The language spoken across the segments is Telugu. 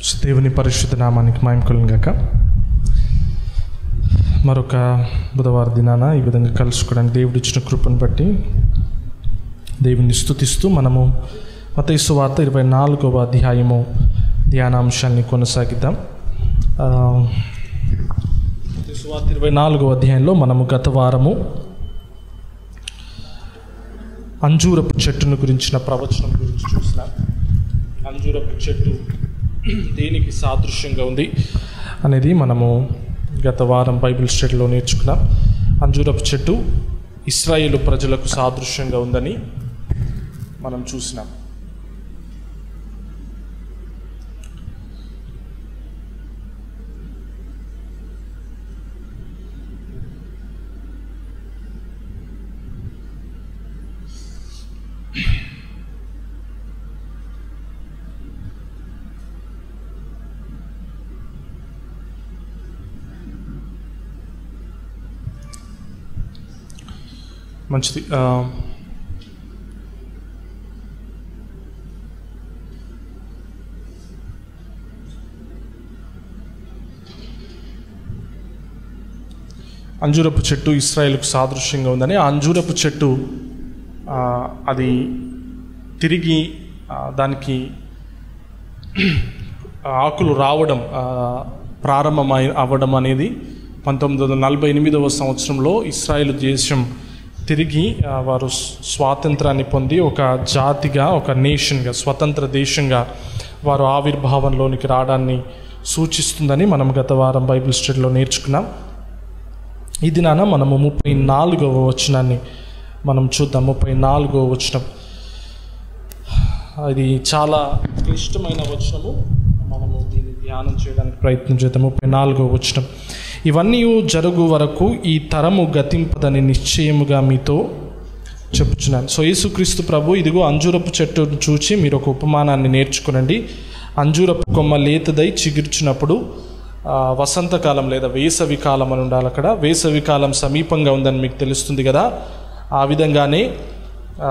దేవుని పరిశుద్ధ నామానికి మాయంకులం గాక మరొక బుధవార దినాన ఈ విధంగా కలుసుకోవడానికి దేవుడు ఇచ్చిన కృపను బట్టి దేవుని స్థుతిస్తూ మనము మతైసు వార్త ఇరవై నాలుగవ అధ్యాయము ధ్యానాంశాన్ని కొనసాగిద్దాం ఆ, మత్తయి సువార్త ఇరవై నాలుగవ అధ్యాయంలో మనము గత వారము అంజూరపు చెట్టును గురించిన ప్రవచనం గురించి చూసినాం అంజూరపు చెట్టు దేనికి సాదృశ్యంగా ఉంది అనేది మనము గత వారం బైబిల్ స్టడీలో నేర్చుకున్నాం అంజూరపు చెట్టు ఇస్రాయేలు ప్రజలకు సాదృశ్యంగా ఉందని మనం చూసినాం మంచిది ఆ, అంజూరపు చెట్టు ఇస్రాయేల్కు సాదృశ్యంగా ఉందని ఆ అంజూరపు చెట్టు ఆ, అది తిరిగి ఆ, దానికి ఆకులు రావడం ఆ, ప్రారంభమై అవ్వడం అనేది పంతొమ్మిది వందల నలభై ఎనిమిదవ సంవత్సరంలో ఇస్రాయేల్ దేశం తిరిగి ఆ, వారు స్- స్వాతంత్రాన్ని పొంది ఒక జాతిగా ఒక నేషన్గా స్వతంత్ర దేశంగా వారు ఆవిర్భావంలోనికి రావడాన్ని సూచిస్తుందని మనం గత వారం బైబిల్ స్టడీలో నేర్చుకున్నాం ఈ దినాన మనము ముప్పై నాలుగవ వచనాన్ని మనం చూద్దాం ముప్పై నాలుగవ వచనం అది చాలా క్లిష్టమైన వచనము మనము దీన్ని ధ్యానం చేయడానికి ప్రయత్నం చేద్దాం ముప్పై నాలుగవ వచనం ఇవన్నీ జరుగు వరకు ఈ తరము గతింపదని నిశ్చయముగా మీతో చెప్పుచున్నాను సో యేసుక్రీస్తు ప్రభు ఇదిగో అంజూరపు చెట్టును చూచి మీరు ఒక ఉపమానాన్ని నేర్చుకునండి అంజూరపు కొమ్మ లేతదై చిగుర్చినప్పుడు ఆ, వసంతకాలం లేదా వేసవి కాలం అని ఉండాలి అక్కడ వేసవి కాలం సమీపంగా ఉందని మీకు తెలుస్తుంది కదా ఆ విధంగానే ఆ,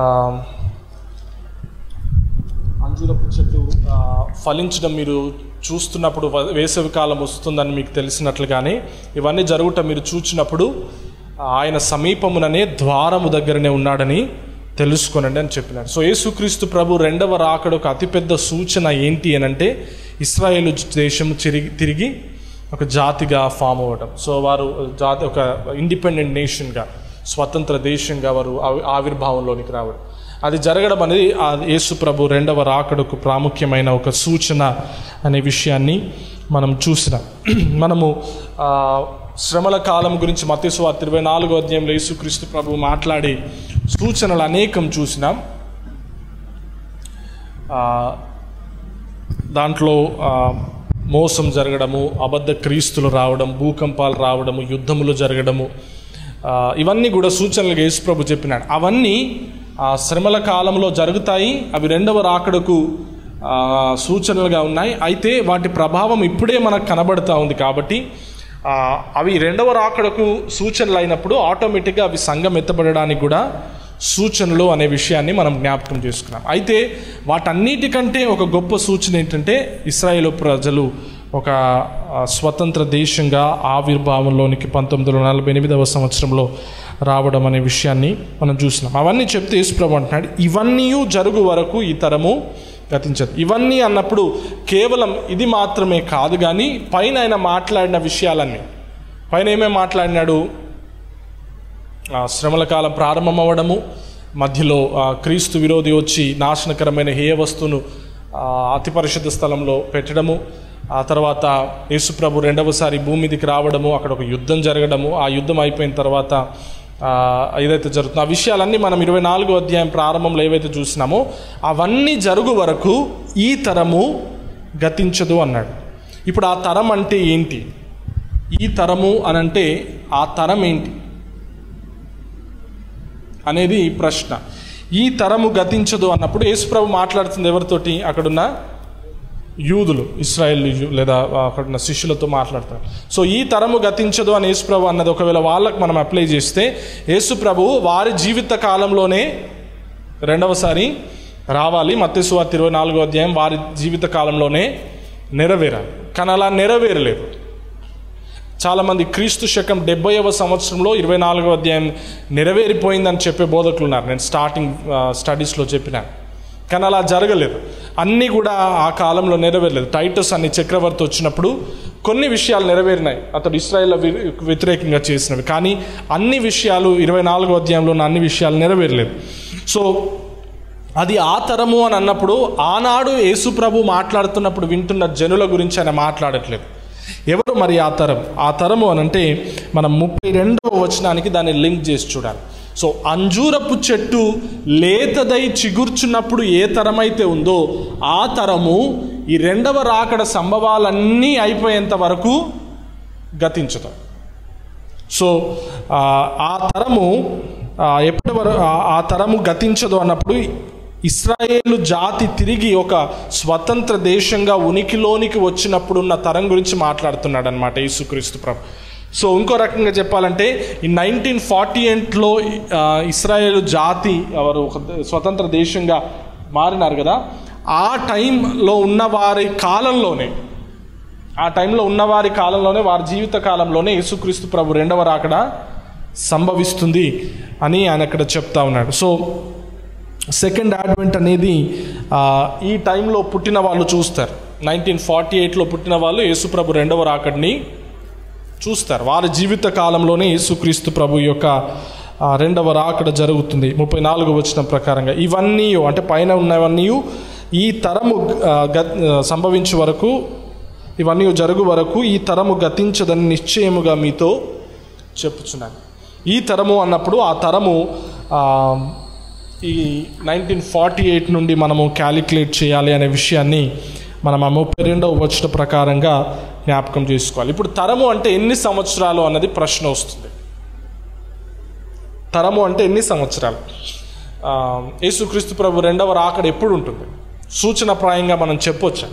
అంజూరపు చెట్టు ఆ, ఫలించడం మీరు చూస్తున్నప్పుడు వ- వేసవి కాలం వస్తుందని మీకు తెలిసినట్లుగానే ఇవన్నీ జరుగుట మీరు చూచినప్పుడు ఆ, ఆయన సమీపముననే ద్వారము దగ్గరనే ఉన్నాడని తెలుసుకోనండి అని చెప్పినాడు సో యేసుక్రీస్తు ప్రభు రెండవ రాకడకు అతిపెద్ద సూచన ఏంటి అని అంటే ఇస్రాయేల్ దేశం తిరిగి తిరిగి ఒక జాతిగా ఫామ్ అవ్వడం సో వారు జాతి ఒక ఇండిపెండెంట్ నేషన్గా స్వతంత్ర దేశంగా వారు ఆవి- ఆవిర్భావంలోనికి రావడం అది జరగడం అనేది ఆ యేసు ప్రభు రెండవ రాకడకు ప్రాముఖ్యమైన ఒక సూచన అనే విషయాన్ని మనం చూసినాం మనము ఆ, శ్రమల కాలం గురించి మతేశ్వార్త ఇరవై నాలుగో అధ్యాయంలో యేసుక్రీస్తు ప్రభు మాట్లాడే సూచనలు అనేకం చూసినాం ఆ, దాంట్లో ఆ, మోసం జరగడము అబద్ధ క్రీస్తులు రావడం భూకంపాలు రావడము యుద్ధములు జరగడము ఆ, ఇవన్నీ కూడా సూచనలుగా యేసుప్రభు చెప్పినాడు అవన్నీ ఆ శ్రమల కాలంలో జరుగుతాయి అవి రెండవ రాకడకు ఆ, సూచనలుగా ఉన్నాయి అయితే వాటి ప్రభావం ఇప్పుడే మనకు కనబడుతూ ఉంది కాబట్టి ఆ, అవి రెండవ రాకడకు సూచనలు అయినప్పుడు ఆటోమేటిక్గా అవి సంఘం ఎత్తబడడానికి కూడా సూచనలు అనే విషయాన్ని మనం జ్ఞాపకం చేసుకున్నాం అయితే వాటన్నిటికంటే ఒక గొప్ప సూచన ఏంటంటే ఇస్రాయేల్ ప్రజలు ఒక ఆ, స్వతంత్ర దేశంగా ఆవిర్భావంలోనికి పంతొమ్మిది వందల నలభై ఎనిమిదవ సంవత్సరంలో రావడం అనే విషయాన్ని మనం చూసినాం అవన్నీ చెప్తే యేసుప్రభు అంటున్నాడు ఇవన్నీ జరుగు వరకు ఈ తరము గతించదు ఇవన్నీ అన్నప్పుడు కేవలం ఇది మాత్రమే కాదు కానీ పైన ఆయన మాట్లాడిన విషయాలన్నీ పైన ఏమేమి మాట్లాడినాడు ఆ, శ్రమల కాలం ప్రారంభం అవ్వడము మధ్యలో ఆ, క్రీస్తు విరోధి వచ్చి నాశనకరమైన హేయ వస్తువును ఆ, అతి పరిశుద్ధ స్థలంలో పెట్టడము ఆ తర్వాత యేసుప్రభు రెండవసారి భూమి మీదకి రావడము అక్కడ ఒక యుద్ధం జరగడము ఆ యుద్ధం అయిపోయిన తర్వాత ఆ, ఏదైతే జరుగుతుందో ఆ విషయాలన్నీ మనం ఇరవై నాలుగో అధ్యాయం ప్రారంభంలో ఏవైతే చూసినామో అవన్నీ జరుగు వరకు ఈ తరము గతించదు అన్నాడు ఇప్పుడు ఆ తరం అంటే ఏంటి ఈ తరము అనంటే ఆ తరం ఏంటి అనేది ఈ ప్రశ్న ఈ తరము గతించదు అన్నప్పుడు యేసుప్రభు మాట్లాడుతుంది ఎవరితోటి అక్కడున్న యూదులు ఇస్రాయేల్ లేదా అక్కడున్న శిష్యులతో మాట్లాడతారు సో ఈ తరము గతించదు అని యేసుప్రభు అన్నది ఒకవేళ వాళ్ళకు మనం అప్లై చేస్తే యేసుప్రభు వారి జీవిత కాలంలోనే రెండవసారి రావాలి మత్స్సువార్త ఇరవై నాలుగో అధ్యాయం వారి జీవిత కాలంలోనే నెరవేరాలి కానీ అలా నెరవేరలేదు చాలామంది క్రీస్తు శకం డెబ్బైవ సంవత్సరంలో ఇరవై నాలుగవ అధ్యాయం నెరవేరిపోయిందని చెప్పే బోధకులు ఉన్నారు నేను స్టార్టింగ్ ఆ, స్టడీస్లో చెప్పినాను కానీ అలా జరగలేదు అన్నీ కూడా ఆ కాలంలో నెరవేరలేదు టైటస్ అనే చక్రవర్తి వచ్చినప్పుడు కొన్ని విషయాలు నెరవేరినాయి అతడు ఇస్రాయేల్ వ్యతిరేకంగా చేసినవి కానీ అన్ని విషయాలు ఇరవై నాలుగో అధ్యాయంలో ఉన్న అన్ని విషయాలు నెరవేరలేదు సో అది ఆ తరము అని అన్నప్పుడు ఆనాడు యేసుప్రభు మాట్లాడుతున్నప్పుడు వింటున్న జనుల గురించి ఆయన మాట్లాడట్లేదు ఎవరు మరి ఆ తరం ఆ తరము అని అంటే మనం ముప్పై రెండవ వచనానికి దాన్ని లింక్ చేసి చూడాలి సో అంజూరపు చెట్టు లేతదై చిగుర్చున్నప్పుడు ఏ తరమైతే ఉందో ఆ తరము ఈ రెండవ రాకడ సంభవాలన్నీ అయిపోయేంత వరకు గతించుతాం సో ఆ, ఆ తరము ఆ, ఎప్పటి వరకు ఆ- ఆ తరము గతించదు అన్నప్పుడు ఇస్రాయేలు జాతి తిరిగి ఒక స్వతంత్ర దేశంగా ఉనికిలోనికి వచ్చినప్పుడు ఉన్న తరం గురించి మాట్లాడుతున్నాడు అనమాట యేసుక్రీస్తు ప్రభు సో ఇంకో రకంగా చెప్పాలంటే ఈ నైన్టీన్ ఫార్టీ ఎయిట్లో ఇస్రాయేల్ జాతి వారు ఒక స్వతంత్ర దేశంగా మారినారు కదా ఆ టైంలో ఉన్న వారి కాలంలోనే ఆ టైంలో ఉన్నవారి కాలంలోనే వారి జీవిత కాలంలోనే యేసుక్రీస్తు ప్రభు రెండవ రాకడ సంభవిస్తుంది అని ఆయన అక్కడ చెప్తా ఉన్నాడు సో సెకండ్ అడ్వెంట్ అనేది ఆ, ఈ టైంలో పుట్టిన వాళ్ళు చూస్తారు నైన్టీన్ ఫార్టీ ఎయిట్లో పుట్టిన వాళ్ళు యేసుప్రభు రెండవ రాకడిని చూస్తారు వారి జీవిత కాలంలోనే యేసుక్రీస్తు ప్రభు యొక్క ఆ, రెండవ రాకడ జరుగుతుంది ముప్పై నాలుగు వచ్చిన ప్రకారంగా ఇవన్నీ అంటే పైన ఉన్నవన్నీ ఈ తరము ఆ, గ- ఆ, సంభవించే వరకు ఇవన్నీ జరుగు వరకు ఈ తరము గతించదని నిశ్చయముగా మీతో చెప్పుచున్నాను ఈ తరము అన్నప్పుడు ఆ తరము ఆ, ఈ నైన్టీన్ ఫార్టీ ఎయిట్ నుండి మనము క్యాలిక్యులేట్ చేయాలి అనే విషయాన్ని మనం ఆ ముప్పై రెండవ వచ్చిన ప్రకారంగా జ్ఞాపకం చేసుకోవాలి ఇప్పుడు తరము అంటే ఎన్ని సంవత్సరాలు అన్నది ప్రశ్న వస్తుంది తరము అంటే ఎన్ని సంవత్సరాలు ఆ, యేసుక్రీస్తు ప్రభు రెండవ రాకడ ఎప్పుడు ఉంటుంది సూచనప్రాయంగా మనం చెప్పొచ్చా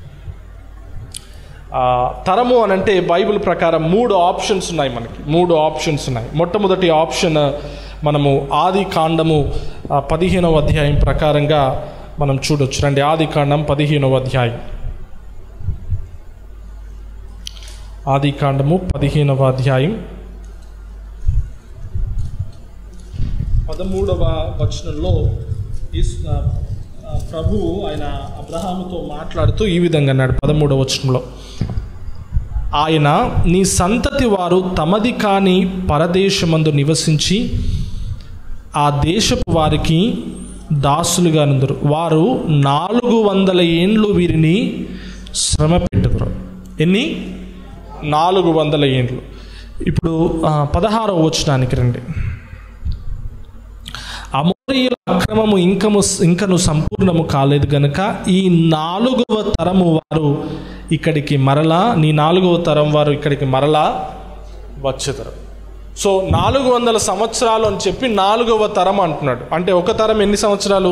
ఆ, తరము అని అంటే బైబిల్ ప్రకారం మూడు ఆప్షన్స్ ఉన్నాయి మనకి మూడు ఆప్షన్స్ ఉన్నాయి మొట్టమొదటి ఆప్షన్ మనము ఆది కాండము ఆ, పదిహేనవ అధ్యాయం ప్రకారంగా మనం చూడొచ్చు రండి ఆది కాండం పదిహేనవ అధ్యాయం ఆది కాండము పదిహేనవ అధ్యాయం పదమూడవ వచనంలో యేసు- ఆ, ఆ, ప్రభువు ఆయన అబ్రహాముతో మాట్లాడుతూ ఈ విధంగా అన్నాడు పదమూడవ వచనంలో ఆయన నీ సంతతి వారు తమది కాని పరదేశమందు నివసించి ఆ దేశపు వారికి దాసులుగా నుందరు వారు నాలుగు వందల ఏండ్లు వీరిని శ్రమ పెట్టుదురు ఎన్ని నాలుగు వందల ఏండ్లు ఇప్పుడు ఆ, పదహారవ వచనానికి రండి అమోరీయుల అక్రమము ఇంకము ఇంకను సంపూర్ణము కాలేదు గనుక ఈ నాలుగవ తరము వారు ఇక్కడికి మరలా నీ నాలుగవ తరం వారు ఇక్కడికి మరలా వచ్చేతరు సో నాలుగు వందల సంవత్సరాలు అని చెప్పి నాలుగవ తరం అంటున్నాడు అంటే ఒక తరం ఎన్ని సంవత్సరాలు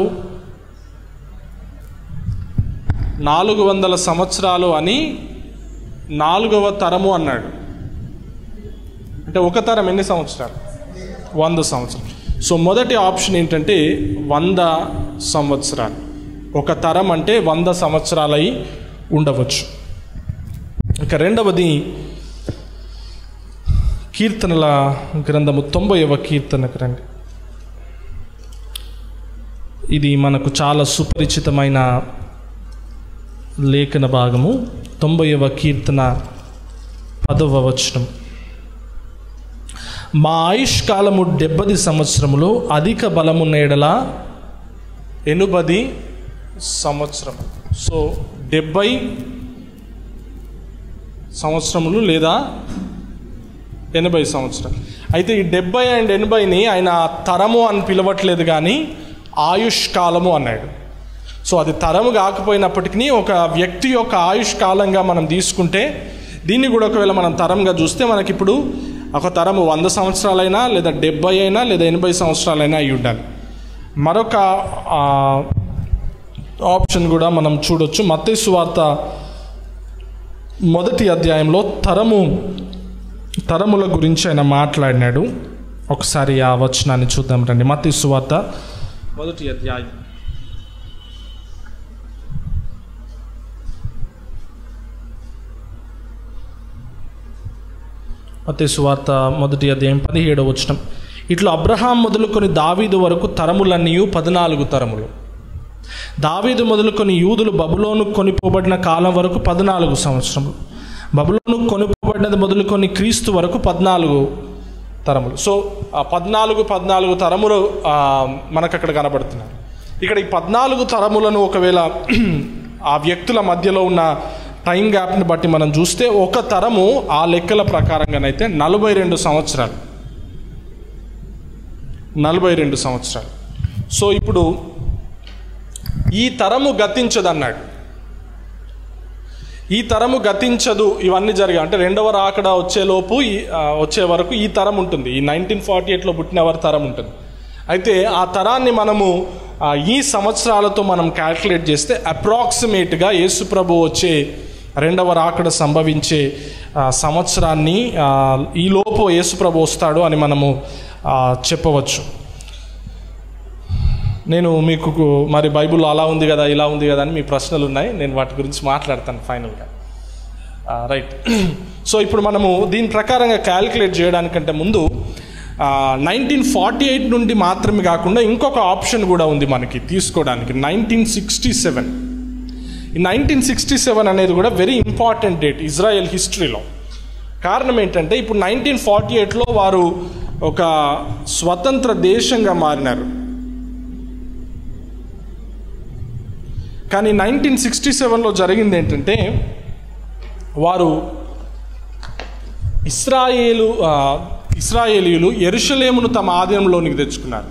నాలుగు వందల సంవత్సరాలు అని నాలుగవ తరము అన్నాడు అంటే ఒక తరం ఎన్ని సంవత్సరాలు వంద సంవత్సరాలు సో మొదటి ఆప్షన్ ఏంటంటే వంద సంవత్సరాలు ఒక తరం అంటే వంద సంవత్సరాలై ఉండవచ్చు ఇక రెండవది కీర్తనల గ్రంథము తొంభైవ కీర్తనకు రండి ఇది మనకు చాలా సుపరిచితమైన లేఖన భాగము తొంభైవ కీర్తన పదవ వచనం మా ఆయుష్ కాలము డెబ్బది సంవత్సరములో అధిక బలము నేడల ఎనుబది సంవత్సరం సో డెబ్బై సంవత్సరములు లేదా ఎనభై సంవత్సరాలు అయితే ఈ డెబ్బై అండ్ ఎనభైని ఆయన తరము అని పిలవట్లేదు కానీ ఆయుష్ కాలము అన్నాడు సో అది తరము కాకపోయినప్పటికీ ఒక వ్యక్తి యొక్క ఆయుష్ కాలంగా మనం తీసుకుంటే దీన్ని కూడా ఒకవేళ మనం తరంగా చూస్తే మనకి ఇప్పుడు ఒక తరము వంద సంవత్సరాలైనా లేదా డెబ్బై అయినా లేదా ఎనభై సంవత్సరాలైనా అయి ఉండాలి మరొక ఆ, ఆప్షన్ కూడా మనం చూడొచ్చు మత్తయి వార్త మొదటి అధ్యాయంలో తరము తరముల గురించి ఆయన మాట్లాడినాడు ఒకసారి ఆ వచనాన్ని చూద్దాం రండి మత్తయి సువార్త మొదటి అధ్యాయం మతే సువార్త మొదటి అధ్యాయం పదిహేడవ వచనం ఇట్లా అబ్రహాం మొదలుకొని దావీదు వరకు తరములన్నీ పద్నాలుగు తరములు దావీదు మొదలుకొని యూదులు బబులోను కొనిపోబడిన కాలం వరకు పద్నాలుగు సంవత్సరములు బబులోను కొనిపోబడినది మొదలుకొని క్రీస్తు వరకు పద్నాలుగు తరములు సో ఆ పద్నాలుగు పద్నాలుగు తరములు ఆ, మనకు అక్కడ కనబడుతున్నాయి ఇక్కడ ఈ పద్నాలుగు తరములను ఒకవేళ ఆ వ్యక్తుల మధ్యలో ఉన్న టైం గ్యాప్ని బట్టి మనం చూస్తే ఒక తరము ఆ లెక్కల ప్రకారంగానైతే నలభై రెండు సంవత్సరాలు నలభై రెండు సంవత్సరాలు సో ఇప్పుడు ఈ తరము గతించదు అన్నాడు ఈ తరము గతించదు ఇవన్నీ జరిగాయి అంటే రెండవ రాకడ వచ్చేలోపు ఈ ఆ, వచ్చే వరకు ఈ తరం ఉంటుంది ఈ నైన్టీన్ ఫార్టీ ఎయిట్లో పుట్టిన వారి తరం ఉంటుంది అయితే ఆ తరాన్ని మనము ఆ, ఈ సంవత్సరాలతో మనం క్యాల్కులేట్ చేస్తే అప్రాక్సిమేట్గా యేసుప్రభు వచ్చే రెండవ రాకడ సంభవించే ఆ, సంవత్సరాన్ని ఆ, ఈ లోపు యేసుప్రభు వస్తాడు అని మనము ఆ, చెప్పవచ్చు నేను మీకు మరి బైబిల్లో అలా ఉంది కదా ఇలా ఉంది కదా అని మీ ప్రశ్నలు ఉన్నాయి నేను వాటి గురించి మాట్లాడతాను ఫైనల్గా రైట్ సో ఇప్పుడు మనము దీని ప్రకారంగా క్యాలిక్యులేట్ చేయడానికంటే ముందు నైన్టీన్ ఫార్టీ ఎయిట్ నుండి మాత్రమే కాకుండా ఇంకొక ఆప్షన్ కూడా ఉంది మనకి తీసుకోవడానికి నైన్టీన్ సిక్స్టీ సెవెన్ ఈ నైన్టీన్ సిక్స్టీ సెవెన్ అనేది కూడా వెరీ ఇంపార్టెంట్ డేట్ ఇజ్రాయెల్ హిస్టరీలో కారణం ఏంటంటే ఇప్పుడు నైన్టీన్ ఫార్టీ ఎయిట్లో వారు ఒక స్వతంత్ర దేశంగా మారినారు కానీ నైన్టీన్ సిక్స్టీ సెవెన్లో జరిగింది ఏంటంటే వారు ఇస్రాయేలు ఆ, ఇస్రాయేలీయులు ఎరుషలేమును తమ ఆధీనంలోనికి తెచ్చుకున్నారు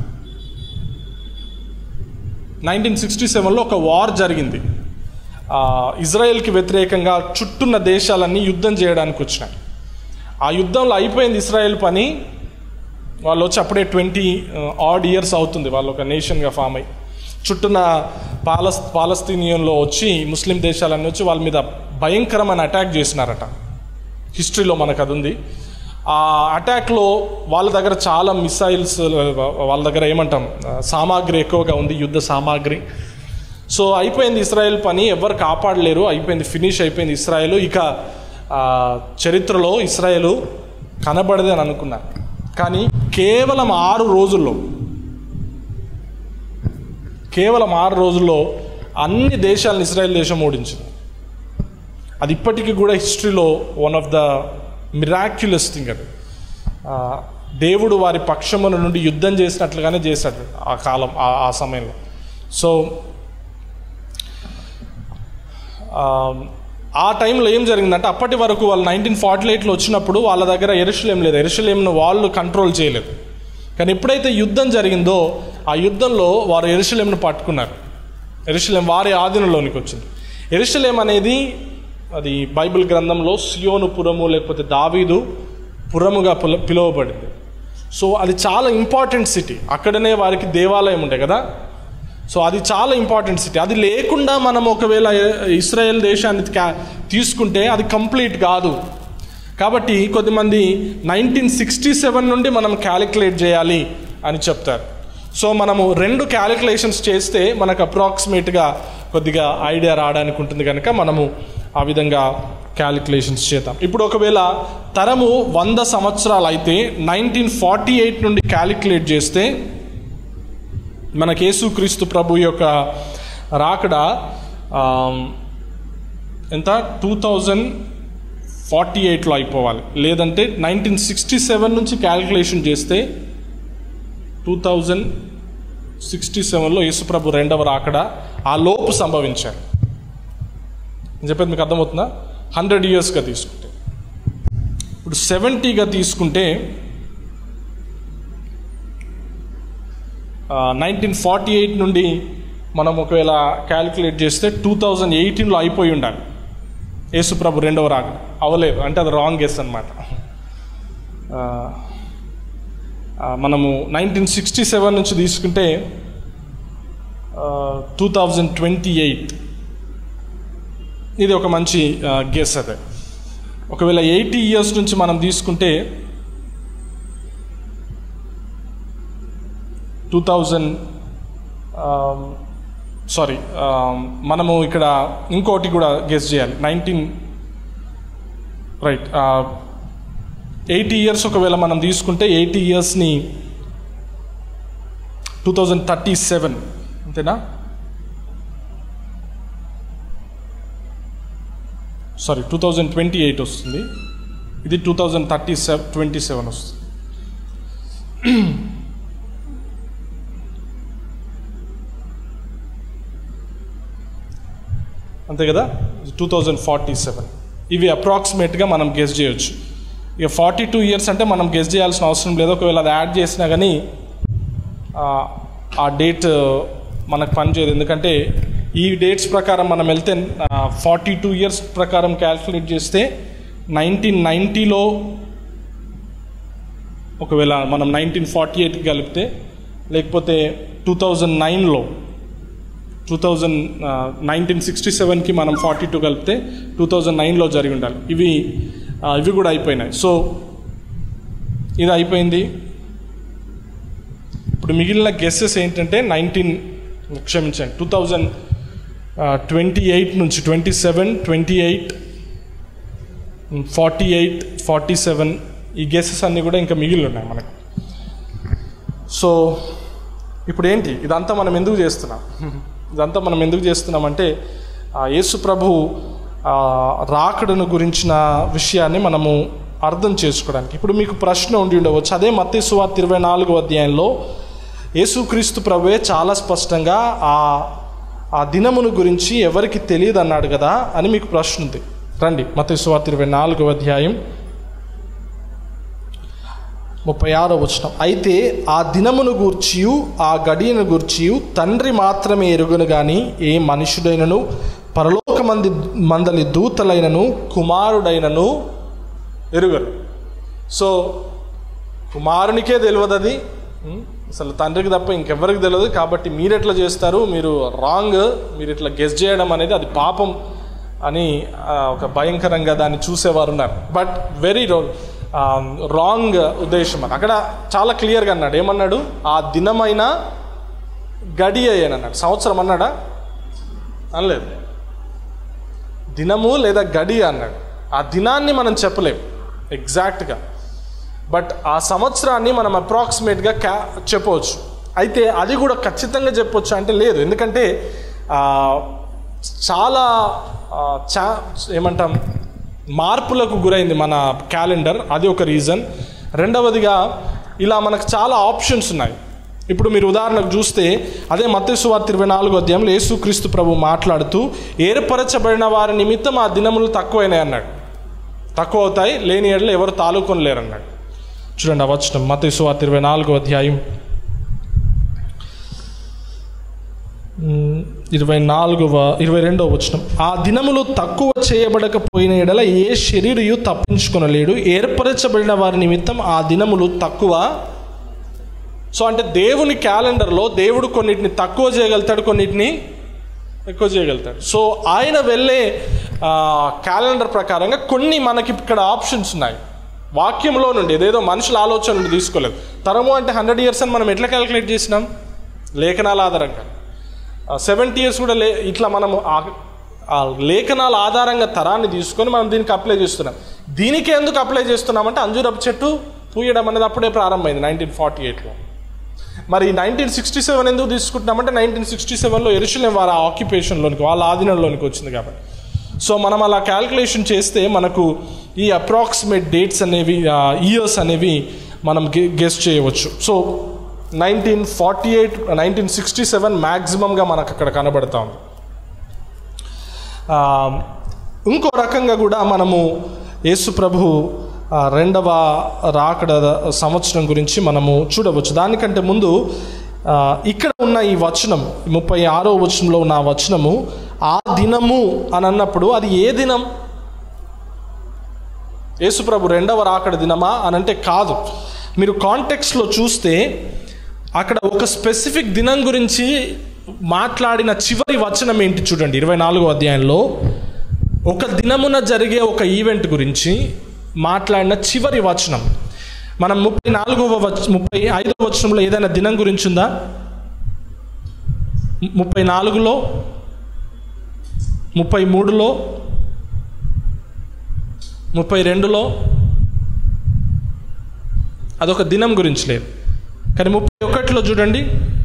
నైన్టీన్ సిక్స్టీ సెవెన్లో ఒక వార్ జరిగింది ఆ, ఇజ్రాయెల్కి వ్యతిరేకంగా చుట్టున్న దేశాలన్నీ యుద్ధం చేయడానికి వచ్చినాయి ఆ యుద్ధంలో అయిపోయింది ఇస్రాయేల్ పని వాళ్ళు వచ్చి అప్పుడే ట్వంటీ ఆడ్ ఇయర్స్ అవుతుంది వాళ్ళు ఒక నేషన్గా ఫామ్ అయ్యి చుట్టూన పాలస్ పాలస్తీనియన్లో వచ్చి ముస్లిం దేశాలన్నీ వచ్చి వాళ్ళ మీద భయంకరమైన అటాక్ చేసినారట హిస్టరీలో మనకు అది ఉంది ఆ అటాక్లో వాళ్ళ దగ్గర చాలా మిసైల్స్ వాళ్ళ దగ్గర ఏమంటాం ఆ, సామాగ్రి ఎక్కువగా ఉంది యుద్ధ సామాగ్రి సో అయిపోయింది ఇస్రాయెల్ పని ఎవరు కాపాడలేరు అయిపోయింది ఫినిష్ అయిపోయింది ఇస్రాయేల్ ఇక ఆ, చరిత్రలో ఇస్రాయేల్ కనబడదు అని అనుకున్నారు కానీ కేవలం ఆరు రోజుల్లో కేవలం ఆరు రోజుల్లో అన్ని దేశాలను ఇస్రాయెల్ దేశం ఓడించింది అది ఇప్పటికీ కూడా హిస్టరీలో one of the miraculous thing అది ఆ, దేవుడు వారి పక్షమున నుండి యుద్ధం చేసినట్లుగానే చేశాడు ఆ కాలం ఆ- ఆ సమయంలో సో ఆ, ఆ టైంలో ఏం జరిగిందంటే అప్పటి వరకు వాళ్ళు నైన్టీన్ ఫార్టీ ఎయిట్లో వచ్చినప్పుడు వాళ్ళ దగ్గర ఎరుషలేం లేదు ఎరుషలేంను వాళ్ళు కంట్రోల్ చేయలేదు కానీ ఎప్పుడైతే యుద్ధం జరిగిందో ఆ యుద్ధంలో వారు ఎరుషలేంను పట్టుకున్నారు ఎరుషలేం వారి ఆధీనంలోనికి వచ్చింది ఎరుషలేం అనేది అది బైబిల్ గ్రంథంలో సియోను పురము లేకపోతే దావీదు పురముగా పిల పిలువబడింది సో అది చాలా ఇంపార్టెంట్ సిటీ అక్కడనే వారికి దేవాలయం ఉండే కదా సో అది చాలా ఇంపార్టెంట్ సిటీ అది లేకుండా మనం ఒకవేళ ఇస్రాయేల్ దేశాన్ని క్యా- తీసుకుంటే అది కంప్లీట్ కాదు కాబట్టి కొద్దిమంది నైన్టీన్ సిక్స్టీ సెవెన్ నుండి మనం క్యాలిక్యులేట్ చేయాలి అని చెప్తారు సో మనము రెండు క్యాలిక్యులేషన్స్ చేస్తే మనకు అప్రాక్సిమేట్గా కొద్దిగా ఐడియా రావడానికి ఉంటుంది కనుక మనము ఆ విధంగా క్యాలిక్యులేషన్స్ చేద్దాం ఇప్పుడు ఒకవేళ తరము వంద సంవత్సరాలు అయితే నైన్టీన్ ఫార్టీ ఎయిట్ నుండి క్యాలిక్యులేట్ చేస్తే మనకి యేసుక్రీస్తు ప్రభు యొక్క రాకడ ఆమ్, ఎంత టూ థౌజండ్ ఫార్టీ ఎయిట్లో అయిపోవాలి లేదంటే నైన్టీన్ సిక్స్టీ సెవెన్ నుంచి క్యాలిక్యులేషన్ చేస్తే టూ థౌజండ్ సిక్స్టీ సెవెన్లో యేసుప్రభు రెండవ రాకడ ఆ లోపు సంభవించారు నేను చెప్పేది మీకు అర్థమవుతుందా హండ్రెడ్ ఇయర్స్గా తీసుకుంటే ఇప్పుడు సెవెంటీగా తీసుకుంటే నైన్టీన్ ఫార్టీ ఎయిట్ నుండి మనం ఒకవేళ క్యాలిక్యులేట్ చేస్తే టూ థౌజండ్ ఎయిటీన్లో అయిపోయి ఉండాలి యేసుప్రభు రెండవ రాక అవ్వలేదు అంటే అది రాంగ్ గెస్ అనమాట మనము నైన్టీన్ సిక్స్టీ సెవెన్ నుంచి తీసుకుంటే టూ థౌజండ్ ట్వంటీ ఎయిట్ ఇది ఒక మంచి గెస్ అదే ఒకవేళ ఎయిటీ ఇయర్స్ నుంచి మనం తీసుకుంటే టూ థౌజండ్ సారీ మనము ఇక్కడ ఇంకోటి కూడా గెస్ చేయాలి నైన్టీన్ రైట్ ఎయిటీ ఇయర్స్ ఒకవేళ మనం తీసుకుంటే ఎయిటీ ఇయర్స్ని టూ థౌజండ్ థర్టీ సెవెన్ అంతేనా sorry two thousand twenty eight వస్తుంది ఇది two thousand thirty seven twenty seven వస్తుంది అంతే కదా టూ థౌజండ్ ఫార్టీ సెవెన్ ఇవి అప్రాక్సిమేట్గా మనం గెస్ చేయొచ్చు ఇక ఫార్టీ టూ ఇయర్స్ అంటే మనం గెస్ చేయాల్సిన అవసరం లేదు ఒకవేళ అది యాడ్ చేసినా కానీ ఆ, ఆ డేట్ మనకు పనిచేయదు ఎందుకంటే ఈ డేట్స్ ప్రకారం మనం వెళ్తే ఫార్టీ టూ ఇయర్స్ ప్రకారం క్యాల్కులేట్ చేస్తే నైన్టీన్ నైంటీలో ఒకవేళ మనం నైన్టీన్ ఫార్టీ ఎయిట్కి కలిపితే లేకపోతే టూ థౌజండ్ నైన్లో టూ థౌజండ్ నైన్టీన్ సిక్స్టీ సెవెన్కి మనం ఫార్టీ టూ కలిపితే టూ థౌజండ్ నైన్లో జరిగి ఉండాలి ఇవి ఆ, ఇవి కూడా అయిపోయినాయి సో ఇది అయిపోయింది ఇప్పుడు మిగిలిన గెస్సెస్ ఏంటంటే నైన్టీన్ క్షమించండి టూ థౌజండ్ ట్వంటీ ఎయిట్ నుంచి twenty seven twenty eight forty eight forty seven ఈ గెసెస్ అన్నీ కూడా ఇంకా మిగిలి ఉన్నాయి మనకు సో ఇప్పుడు ఏంటి ఇదంతా మనం ఎందుకు చేస్తున్నాం ఇదంతా మనం ఎందుకు చేస్తున్నామంటే ఆ, యేసు ప్రభు ఆ, రాకడను గురించిన విషయాన్ని మనము అర్థం చేసుకోవడానికి ఇప్పుడు మీకు ప్రశ్న ఉండి ఉండవచ్చు అదే మత్తి సువార్త ఇరవై నాలుగో అధ్యాయంలో యేసుక్రీస్తు ప్రభువే చాలా స్పష్టంగా ఆ ఆ దినమును గురించి ఎవరికి తెలియదు అన్నాడు కదా అని మీకు ప్రశ్న ఉంది రండి మత్తి సువార్త ఇరవై నాలుగో అధ్యాయం ముప్పై ఆరో వచనం అయితే ఆ దినమును గూర్చియు ఆ గడియను గూర్చియు తండ్రి మాత్రమే ఎరుగును గాని ఏ మనుషుడైనను పరలోక మంది మందలి దూతలైనను కుమారుడైనను ఎరుగరు సో కుమారునికే తెలియదు అది ఉం? అసలు తండ్రికి తప్ప ఇంకెవ్వరికి తెలియదు కాబట్టి మీరు ఎట్లా చేస్తారు మీరు రాంగ్ మీరు ఇట్లా గెస్ చేయడం అనేది అది పాపం అని ఆ, ఒక భయంకరంగా దాన్ని చూసేవారు ఉన్నారు బట్ వెరీ రాంగ్ ఉద్దేశం అని అక్కడ చాలా క్లియర్గా అన్నాడు ఏమన్నాడు ఆ దినమైన గడి అయ్యాను అన్నాడు సంవత్సరం అన్నాడా అనలేదు దినము లేదా గడి అన్నాడు ఆ దినాన్ని మనం చెప్పలేం ఎగ్జాక్ట్గా బట్ ఆ సంవత్సరాన్ని మనం అప్రాక్సిమేట్గా క్యా చెప్పవచ్చు అయితే అది కూడా ఖచ్చితంగా చెప్పొచ్చు అంటే లేదు ఎందుకంటే ఆ, చాలా ఆ, చా ఏమంటాం మార్పులకు గురైంది మన క్యాలెండర్ అది ఒక రీజన్ రెండవదిగా ఇలా మనకు చాలా ఆప్షన్స్ ఉన్నాయి ఇప్పుడు మీరు ఉదాహరణకు చూస్తే అదే మత్స్యవార్త ఇరవై నాలుగో అధ్యాయంలో యేసుక్రీస్తు ప్రభు మాట్లాడుతూ ఏర్పరచబడిన వారి నిమిత్తం ఆ దినములు తక్కువైనాయి అన్నాడు తక్కువ అవుతాయి లేని ఏళ్ళు ఎవరు తాలూకొని లేరు అన్నాడు చూడండి ఆ వచనం మతేశ్వార్త ఇరవై నాలుగో అధ్యాయం ఉమ్, ఇరవై నాలుగవ ఇరవై రెండవ వచనం ఆ దినములు తక్కువ చేయబడకపోయిన ఎడల ఏ శరీరయు తప్పించుకొనలేడు ఏర్పరచబడిన వారి నిమిత్తం ఆ దినములు తక్కువ సో అంటే దేవుని క్యాలెండర్లో దేవుడు కొన్నిటిని తక్కువ చేయగలుగుతాడు కొన్నిటిని ఎక్కువ చేయగలుగుతాడు సో ఆయన వెళ్ళే ఆ, క్యాలెండర్ ప్రకారంగా కొన్ని మనకి ఇక్కడ ఆప్షన్స్ ఉన్నాయి వాక్యంలో నుండి ఏదేదో మనుషుల ఆలోచన నుండి తీసుకోలేదు తరము అంటే హండ్రెడ్ ఇయర్స్ అని మనం ఎట్లా క్యాలిక్యులేట్ చేసినాం లేఖనాల ఆధారంగా సెవెంటీ ఇయర్స్ కూడా లే ఇట్లా మనము ఆ- ఆ లేఖనాల ఆధారంగా తరాన్ని తీసుకొని మనం దీనికి అప్లై చేస్తున్నాం దీనికి ఎందుకు అప్లై చేస్తున్నామంటే అంజూరపు చెట్టు పూయడం అనేది అప్పుడే ప్రారంభమైంది నైన్టీన్ ఫార్టీ ఎయిట్లో మరి నైన్టీన్ సిక్స్టీ సెవెన్ ఎందుకు తీసుకుంటున్నామంటే నైన్టీన్ సిక్స్టీ సెవెన్లో ఎరుషులేం వారి ఆక్యుపేషన్లోనికి వాళ్ళ ఆధీనంలోనికి వచ్చింది కాబట్టి సో మనం అలా క్యాల్కులేషన్ చేస్తే మనకు ఈ అప్రాక్సిమేట్ డేట్స్ అనేవి ఇయర్స్ అనేవి మనం గెస్ చేయవచ్చు so nineteen forty eight nineteen sixty seven మ్యాక్సిమంగా మనకు అక్కడ కనబడతా ఉంది ఆ, ఇంకో రకంగా కూడా మనము యేసు ప్రభు ఆ, రెండవ రాకడ సంవత్సరం గురించి మనము చూడవచ్చు దానికంటే ముందు ఆ, ఇక్కడ ఉన్న ఈ వచనం ముప్పై ఆరో వచనంలో ఉన్న ఆ వచనము ఆ దినము అని అన్నప్పుడు అది ఏ దినం యేసుప్రభు రెండవ రాకడ దినమా అని అంటే కాదు మీరు కాంటెక్స్లో చూస్తే అక్కడ ఒక స్పెసిఫిక్ దినం గురించి మాట్లాడిన చివరి వచనం ఏంటి చూడండి ఇరవై నాలుగో అధ్యాయంలో ఒక దినమున జరిగే ఒక ఈవెంట్ గురించి మాట్లాడిన చివరి వచనం మనం ముప్పై నాలుగవ వచ ముప్పై ఐదవ వచనంలో ఏదైనా దినం గురించి ఉందా ముప్పై నాలుగులో ముప్పై మూడులో ముప్పై రెండులో అదొక దినం గురించి లేదు కానీ ముప్పై ఒకటిలో చూడండి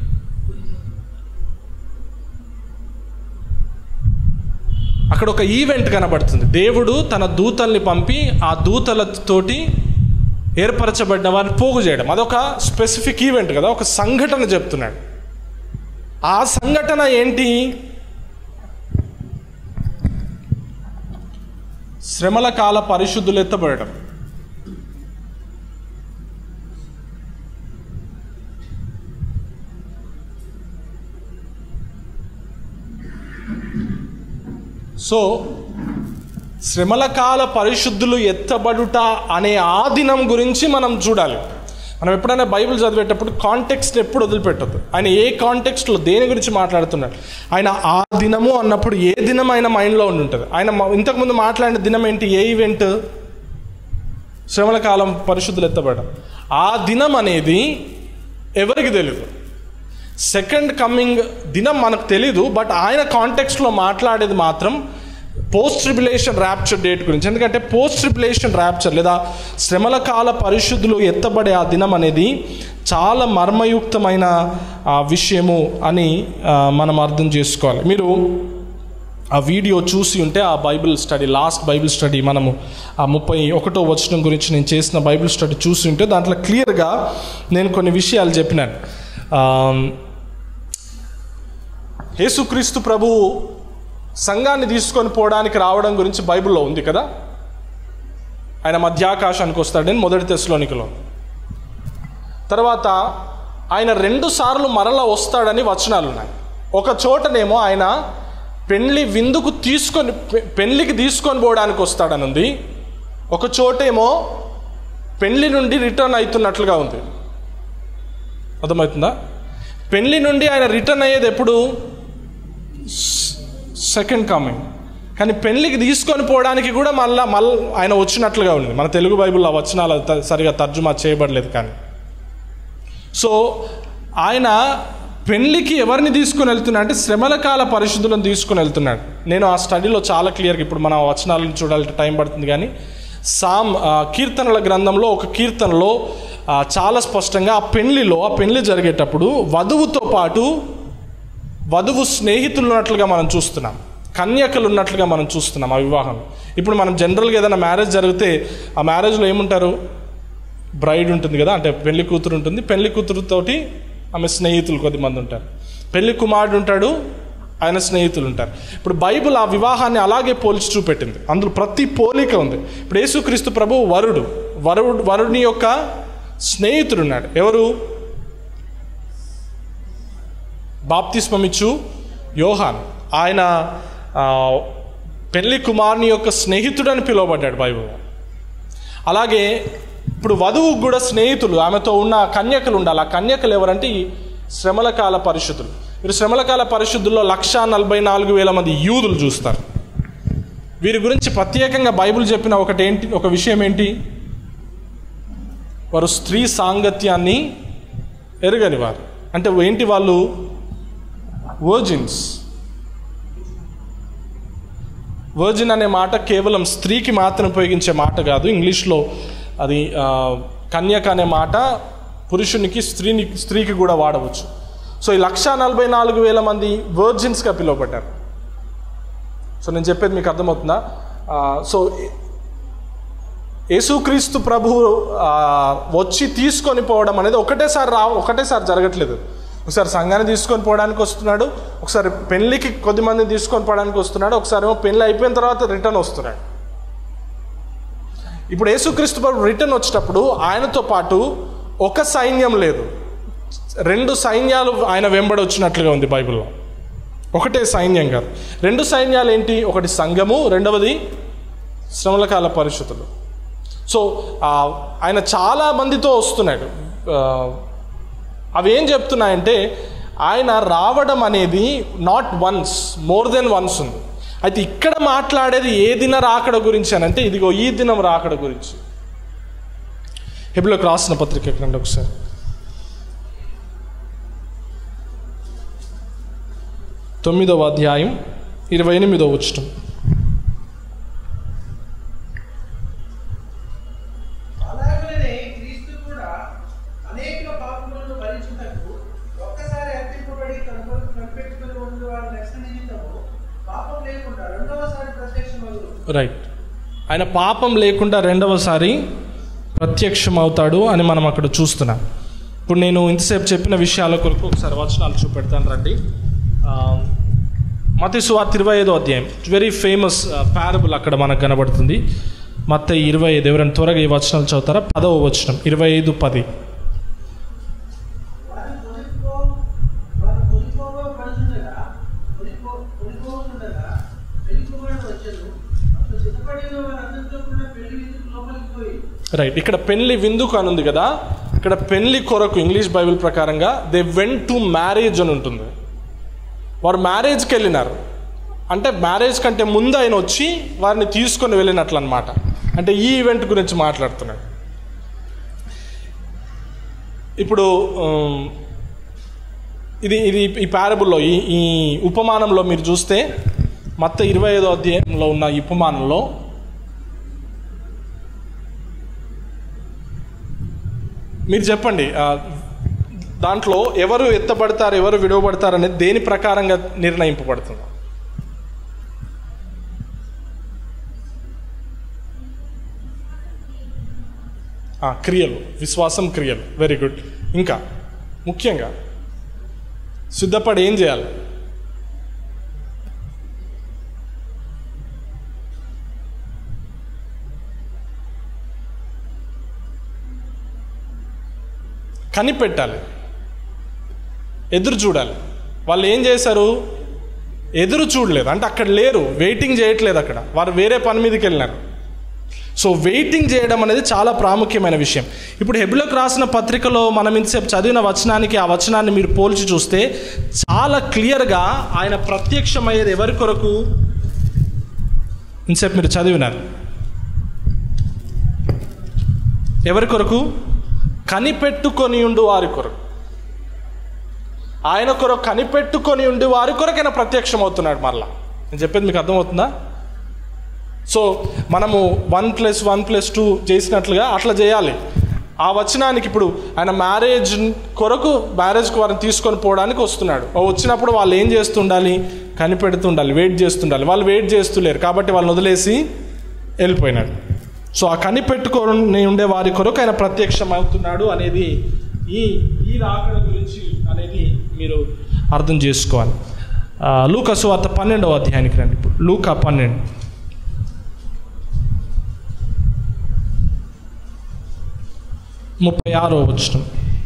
అక్కడ ఒక ఈవెంట్ కనబడుతుంది దేవుడు తన దూతల్ని పంపి ఆ దూతలతోటి ఏర్పరచబడిన వారిని పోగు చేయడం అదొక స్పెసిఫిక్ ఈవెంట్ కదా ఒక సంఘటన చెప్తున్నాడు ఆ సంఘటన ఏంటి శ్రమల కాల పరిశుద్ధులు ఎత్తబడడం సో శ్రమల కాల పరిశుద్ధులు ఎత్తబడుట అనే ఆ దినం గురించి మనం చూడాలి మనం ఎప్పుడైనా బైబిల్ చదివేటప్పుడు కాంటెక్స్ట్ ఎప్పుడు వదిలిపెట్టద్దు ఆయన ఏ కాంటెక్స్ట్లో దేని గురించి మాట్లాడుతున్నాడు ఆయన ఆ దినము అన్నప్పుడు ఏ దినం ఆయన మైండ్లో ఉండి ఉంటుంది ఆయన మ- ఇంతకుముందు మాట్లాడిన దినం ఏంటి ఏ ఈవెంట్ శ్రమల కాలం పరిశుద్ధులు ఎత్తబడడం ఆ దినం అనేది ఎవరికి తెలియదు సెకండ్ కమింగ్ దినం మనకు తెలీదు బట్ ఆయన కాంటెక్స్ట్లో మాట్లాడేది మాత్రం పోస్ట్ ట్రిబులేషన్ ర్యాప్చర్ డేట్ గురించి ఎందుకంటే పోస్ట్ ట్రిబులేషన్ ర్యాప్చర్ లేదా శ్రమల కాల పరిశుద్ధులు ఎత్తబడే ఆ దినం అనేది చాలా మర్మయుక్తమైన ఆ, విషయము అని ఆ, మనం అర్థం చేసుకోవాలి మీరు ఆ వీడియో చూసి ఉంటే ఆ Bible study last Bible study మనము ఆ ముప్పై ఒకటో వచనం గురించి నేను చేసిన బైబిల్ స్టడీ చూసి ఉంటే దాంట్లో క్లియర్గా నేను కొన్ని విషయాలు చెప్పినాను ఆ, యేసుక్రీస్తు ప్రభు సంఘాన్ని తీసుకొని పోవడానికి రావడం గురించి బైబిల్లో ఉంది కదా ఆయన మధ్యాకాశానికి వస్తాడని మొదటి తెశలోనికలో తర్వాత ఆయన రెండు సార్లు మరలా వస్తాడని వచనాలు ఉన్నాయి ఒక చోటనేమో ఆయన పెళ్లి విందుకు తీసుకొని పె- పెళ్లికి తీసుకొని పోవడానికి వస్తాడని ఉంది ఒక చోటేమో పెళ్లి నుండి రిటర్న్ అవుతున్నట్లుగా ఉంది అర్థమవుతుందా పెళ్లి నుండి ఆయన రిటర్న్ అయ్యేది ఎప్పుడు సెకండ్ కమింగ్ కానీ పెళ్లికి తీసుకొని పోవడానికి కూడా మళ్ళా మళ్ళీ ఆయన వచ్చినట్లుగా ఉంది మన తెలుగు బైబిల్లో ఆ వచనాలు త- సరిగా తర్జుమా చేయబడలేదు కానీ సో ఆయన పెళ్లికి ఎవరిని తీసుకుని వెళ్తున్నా అంటే శ్రమల కాల పరిశుద్ధులను తీసుకుని వెళ్తున్నాడు నేను ఆ స్టడీలో చాలా క్లియర్గా ఇప్పుడు మన వచనాలను చూడాలంటే టైం పడుతుంది కానీ సామ్ ఆ, కీర్తనల గ్రంథంలో ఒక కీర్తనలో ఆ, చాలా స్పష్టంగా ఆ పెళ్లిలో ఆ పెళ్లి జరిగేటప్పుడు వధువుతో పాటు వధువు స్నేహితులు ఉన్నట్లుగా మనం చూస్తున్నాం కన్యకలు ఉన్నట్లుగా మనం చూస్తున్నాం ఆ వివాహం ఇప్పుడు మనం జనరల్గా ఏదైనా మ్యారేజ్ జరిగితే ఆ మ్యారేజ్లో ఏముంటారు బ్రైడ్ ఉంటుంది కదా అంటే పెళ్లి కూతురు ఉంటుంది పెళ్లి కూతురుతోటి ఆమె స్నేహితులు కొద్దిమంది ఉంటారు పెళ్లి కుమారుడు ఉంటాడు ఆయన స్నేహితులు ఉంటారు ఇప్పుడు బైబిల్ ఆ వివాహాన్ని అలాగే పోల్చి చూపెట్టింది అందులో ప్రతి పోలిక ఉంది ఇప్పుడు యేసుక్రీస్తు ప్రభు వరుడు వరుడు వరుడిని యొక్క స్నేహితుడు ఉన్నాడు ఎవరు బాప్తిస్మమిచ్చు యోహాన్ ఆయన ఆ, పెళ్లి కుమారుని యొక్క స్నేహితుడు అని పిలువబడ్డాడు బైబిల్ అలాగే ఇప్పుడు వధువు కూడా స్నేహితులు ఆమెతో ఉన్న కన్యకలు ఉండాలి ఆ కన్యకలు ఎవరంటే ఈ శ్రమల కాల పరిశుద్ధులు మీరు శ్రమల కాల పరిశుద్ధుల్లో లక్ష నలభై నాలుగు వేల మంది యూదులు చూస్తారు వీరి గురించి ప్రత్యేకంగా బైబిల్ చెప్పిన ఒకటి ఏంటి ఒక విషయం ఏంటి వారు స్త్రీ సాంగత్యాన్ని ఎరగని వారు అంటే ఏంటి వాళ్ళు వర్జిన్స్ వర్జిన్ అనే మాట కేవలం స్త్రీకి మాత్రం ఉపయోగించే మాట కాదు ఇంగ్లీష్లో అది ఆ, కన్యక అనే మాట పురుషునికి స్త్రీని స్త్రీకి కూడా వాడవచ్చు సో ఈ లక్ష నలభై నాలుగు వేల మంది వర్జిన్స్గా పిలువబడ్డారు సో నేను చెప్పేది మీకు అర్థమవుతుందా ఆ, సో యేసుక్రీస్తు ప్రభు ఆ, వచ్చి తీసుకొని పోవడం అనేది ఒకటేసారి రా ఒకటేసారి జరగట్లేదు ఒకసారి సంఘాన్ని తీసుకొని పోవడానికి వస్తున్నాడు ఒకసారి పెళ్లికి కొద్ది మందిని తీసుకొని పోవడానికి వస్తున్నాడు ఒకసారి ఏమో పెళ్లి అయిపోయిన తర్వాత రిటర్న్ వస్తున్నాడు ఇప్పుడు యేసుక్రీస్తు ప్రభు రిటర్న్ వచ్చేటప్పుడు ఆయనతో పాటు ఒక సైన్యం లేదు రెండు సైన్యాలు ఆయన వెంబడి వచ్చినట్లుగా ఉంది బైబిల్లో ఒకటే సైన్యం కాదు రెండు సైన్యాలు ఏంటి ఒకటి సంఘము రెండవది శ్రమల కాల పరిస్థితులు సో ఆ, ఆయన చాలా మందితో వస్తున్నాడు ఆ, అవి ఏం చెప్తున్నాయంటే ఆయన రావడం అనేది not once more then once ఉంది అయితే ఇక్కడ మాట్లాడేది ఏ దిన రాకడ గురించి అని అంటే ఇదిగో ఈ దినం రాకడ గురించి హెబ్లోకి రాసిన పత్రిక ఎక్కడండి ఒకసారి తొమ్మిదవ అధ్యాయం ఇరవై ఎనిమిదవ వచ్చటం అలాగనే క్రీస్తు కూడా రైట్ ఆయన పాపం లేకుండా రెండవసారి ప్రత్యక్షమవుతాడు అని మనం అక్కడ చూస్తున్నాం ఇప్పుడు నేను ఇంతసేపు చెప్పిన విషయాల కొరకు ఒకసారి వచనాలు చూపెడతాను రండి మత సువార్త ఇరవై ఐదో అధ్యాయం వెరీ ఫేమస్ పారబుల్ అక్కడ మనకు కనబడుతుంది మత ఇరవై ఐదు ఎవరైనా త్వరగా ఈ వచనాలు చదువుతారా పదవ వచనం ఇరవై ఐదు పది వారు కొనిపో వారు కొనిపోగా పడుతుండగా కొనిపో కొనిపోతుండగా పెళ్లి కుమారుడు వచ్చాడు అప్పుడు సిద్ధపడిన వారందరితో కూడా పెళ్లి విందుకు లోపలికి పోయి రైట్ ఇక్కడ పెళ్లి విందుకు అని ఉంది కదా ఇక్కడ పెళ్లి కొరకు ఇంగ్లీష్ బైబిల్ ప్రకారంగా దే వెంట్ టు మ్యారేజ్ అని ఉంటుంది వారు మ్యారేజ్కి వెళ్ళినారు అంటే మ్యారేజ్ కంటే ముందు ఆయన వచ్చి వారిని తీసుకొని వెళ్ళినట్లు అనమాట అంటే ఈ ఈవెంట్ గురించి మాట్లాడుతున్నాడు ఇప్పుడు ఉమ్, ఇది ఇది ఈ పారబుల్లో ఈ ఈ ఉపమానంలో మీరు చూస్తే మొత్తం ఇరవై ఐదో అధ్యాయంలో ఉన్న ఈ ఉపమానంలో మీరు చెప్పండి ఆ, దాంట్లో ఎవరు ఎత్తబడతారు ఎవరు విడవబడతారు అనేది దేని ప్రకారంగా నిర్ణయింపబడుతుంది ఆ, క్రియలు విశ్వాసం క్రియలు వెరీ గుడ్ ఇంకా ముఖ్యంగా సిద్ధపడి ఏం చేయాలి కనిపెట్టాలి ఎదురు చూడాలి వాళ్ళు ఏం చేశారు ఎదురు చూడలేదు అంటే అక్కడ లేరు వెయిటింగ్ చేయట్లేదు అక్కడ వారు వేరే పని మీదకి వెళ్ళినారు సో వెయిటింగ్ చేయడం అనేది చాలా ప్రాముఖ్యమైన విషయం ఇప్పుడు హెబ్లోకి రాసిన పత్రికలో మనం ఇంతసేపు చదివిన వచనానికి ఆ వచనాన్ని మీరు పోల్చి చూస్తే చాలా క్లియర్గా ఆయన ప్రత్యక్షమయ్యేది ఎవరి కొరకు ఇంతసేపు మీరు చదివినారు ఎవరి కొరకు కనిపెట్టుకొని ఉండు వారి కొరకు ఆయన కొరకు కనిపెట్టుకొని ఉండి వారి కొరకు ఆయన ప్రత్యక్షం అవుతున్నాడు మరలా నేను చెప్పేది మీకు అర్థమవుతుందా సో మనము one plus one plus two చేసినట్లుగా అట్లా చేయాలి ఆ వచనానికి ఇప్పుడు ఆయన మ్యారేజ్ కొరకు మ్యారేజ్కి వారిని తీసుకొని పోవడానికి వస్తున్నాడు ఓ వచ్చినప్పుడు వాళ్ళు ఏం చేస్తుండాలి కనిపెడుతుండాలి వెయిట్ చేస్తుండాలి వాళ్ళు వెయిట్ చేస్తులేరు కాబట్టి వాళ్ళని వదిలేసి వెళ్ళిపోయినాడు సో ఆ కనిపెట్టుకొని ఉండే వారి కొరకు ఆయన ప్రత్యక్షం అవుతున్నాడు అనేది ఈ ఈ రాకడ గురించి అనేది మీరు అర్థం చేసుకోవాలి ఆ, లూకా సువార్త పన్నెండవ అధ్యాయానికి రండి ఇప్పుడు లూకా పన్నెండు ముప్పై ఆరో వచ్చిన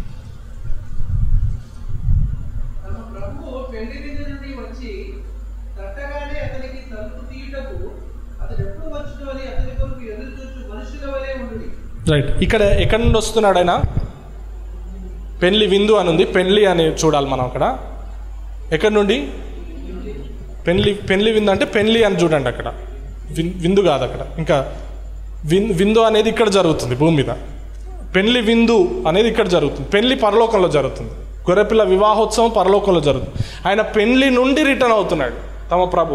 తమ ప్రభువు పెళ్లి విందు నుండి వచ్చి తట్టగానే అతనికి తలుపు తీయుటకు అతడు ఎప్పుడు వచ్చును అని అతని కొరకు ఎదురు చూచు మనుషుల వలె ఉండుడి రైట్ ఇక్కడ ఎక్కడి నుండి వస్తున్నాడు ఆయన పెళ్లి విందు అని ఉంది పెళ్లి అని చూడాలి మనం అక్కడ ఎక్కడి నుండి పెళ్లి పెళ్లి విందు అంటే పెళ్లి అని చూడండి అక్కడ విన్- విందు కాదు అక్కడ ఇంకా విన్ విందు అనేది ఇక్కడ జరుగుతుంది భూమి మీద పెళ్లి విందు అనేది ఇక్కడ జరుగుతుంది పెళ్లి పరలోకంలో జరుగుతుంది గొర్రెపిల్ల వివాహోత్సవం పరలోకంలో జరుగుతుంది ఆయన పెళ్లి నుండి రిటర్న్ అవుతున్నాడు తమ ప్రభు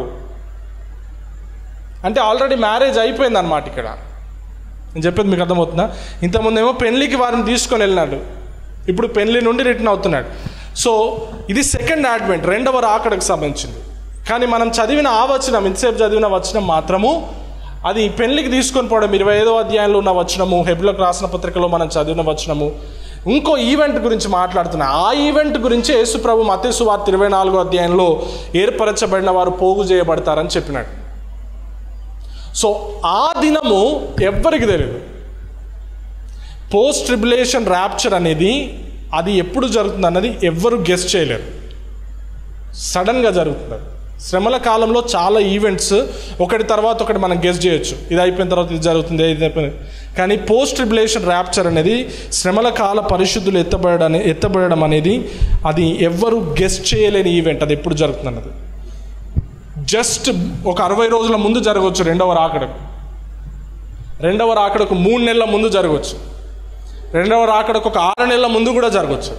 అంటే ఆల్రెడీ మ్యారేజ్ అయిపోయింది అనమాట ఇక్కడ నేను చెప్పేది మీకు అర్థమవుతుందా ఇంతకుముందు ఏమో పెళ్లికి వారిని తీసుకొని వెళ్ళినాడు ఇప్పుడు పెళ్లి నుండి రిటర్న్ అవుతున్నాడు సో ఇది సెకండ్ అడ్వెంట్ రెండవ రాకడకు సంబంధించింది కానీ మనం చదివిన ఆ వచనం ఇంతసేపు చదివిన వచనం మాత్రము అది పెళ్లికి తీసుకొని పోవడం ఇరవై ఐదో అధ్యాయంలో ఉన్న వచనము హెబ్లకు రాసిన పత్రికలో మనం చదివిన వచనము ఇంకో ఈవెంట్ గురించి మాట్లాడుతున్నా ఆ ఈవెంట్ గురించి యేసు ప్రభు మతేసు వార్త ఇరవై నాలుగో అధ్యాయంలో ఏర్పరచబడిన వారు పోగు చేయబడతారని చెప్పినాడు సో ఆ దినము ఎవ్వరికి తెలియదు పోస్ట్ ట్రిబులేషన్ ర్యాప్చర్ అనేది అది ఎప్పుడు జరుగుతుంది అన్నది ఎవ్వరు గెస్ట్ చేయలేరు సడన్గా జరుగుతుంది అది. శ్రమల కాలంలో చాలా ఈవెంట్స్ ఒకటి తర్వాత ఒకటి మనం గెస్ట్ చేయొచ్చు ఇది అయిపోయిన తర్వాత ఇది జరుగుతుంది ఇది అయిపోయింది కానీ పోస్ట్ ట్రిబులేషన్ ర్యాప్చర్ అనేది శ్రమల కాల పరిశుద్ధులు ఎత్తబడడం ఎత్తబడడం అనేది అది ఎవ్వరు గెస్ట్ చేయలేని ఈవెంట్ అది ఎప్పుడు జరుగుతుంది అన్నది జస్ట్ ఒక అరవై రోజుల ముందు జరగవచ్చు రెండవ రాకడకు రెండవ రాకడకు మూడు నెలల ముందు జరగవచ్చు రెండవ రాకడకు ఒక ఆరు నెలల ముందు కూడా జరగవచ్చు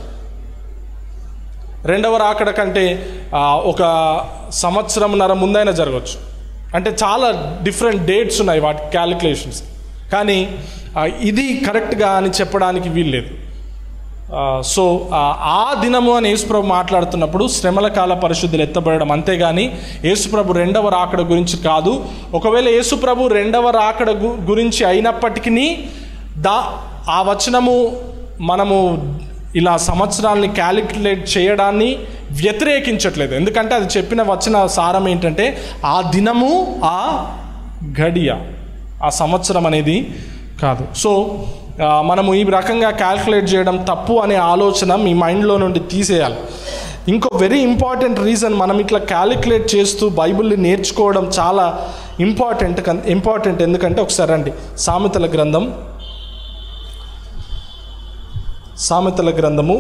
రెండవ రాకడ కంటే ఆ, ఒక సంవత్సరంన్నర ముందైనా జరగవచ్చు అంటే చాలా డిఫరెంట్ డేట్స్ ఉన్నాయి వాటి క్యాలిక్యులేషన్స్ కానీ ఆ, ఇది కరెక్ట్గా అని చెప్పడానికి వీల్లేదు ఆ, సో ఆ, ఆ దినము అని యేసుప్రభు మాట్లాడుతున్నప్పుడు శ్రమల కాల పరిశుద్ధులు ఎత్తబడడం అంతేగాని యేసుప్రభు రెండవ రాకడ గురించి కాదు ఒకవేళ యేసుప్రభు రెండవ రాకడ గు- గురించి అయినప్పటికీ దా ఆ వచనము మనము ఇలా సంవత్సరాల్ని క్యాలిక్యులేట్ చేయడాన్ని వ్యతిరేకించట్లేదు ఎందుకంటే అది చెప్పిన వచన సారం ఏంటంటే ఆ దినము ఆ గడియ ఆ సంవత్సరం అనేది కాదు సో ఆ, మనము ఈ రకంగా క్యాల్కులేట్ చేయడం తప్పు అనే ఆలోచన మీ మైండ్లో నుండి తీసేయాలి ఇంకో వెరీ ఇంపార్టెంట్ రీజన్ మనం ఇట్లా క్యాలిక్యులేట్ చేస్తూ బైబిల్ని నేర్చుకోవడం చాలా ఇంపార్టెంట్ ఇంపార్టెంట్ ఎందుకంటే ఒకసారి రండి సామెతల గ్రంథం సామెతల గ్రంథము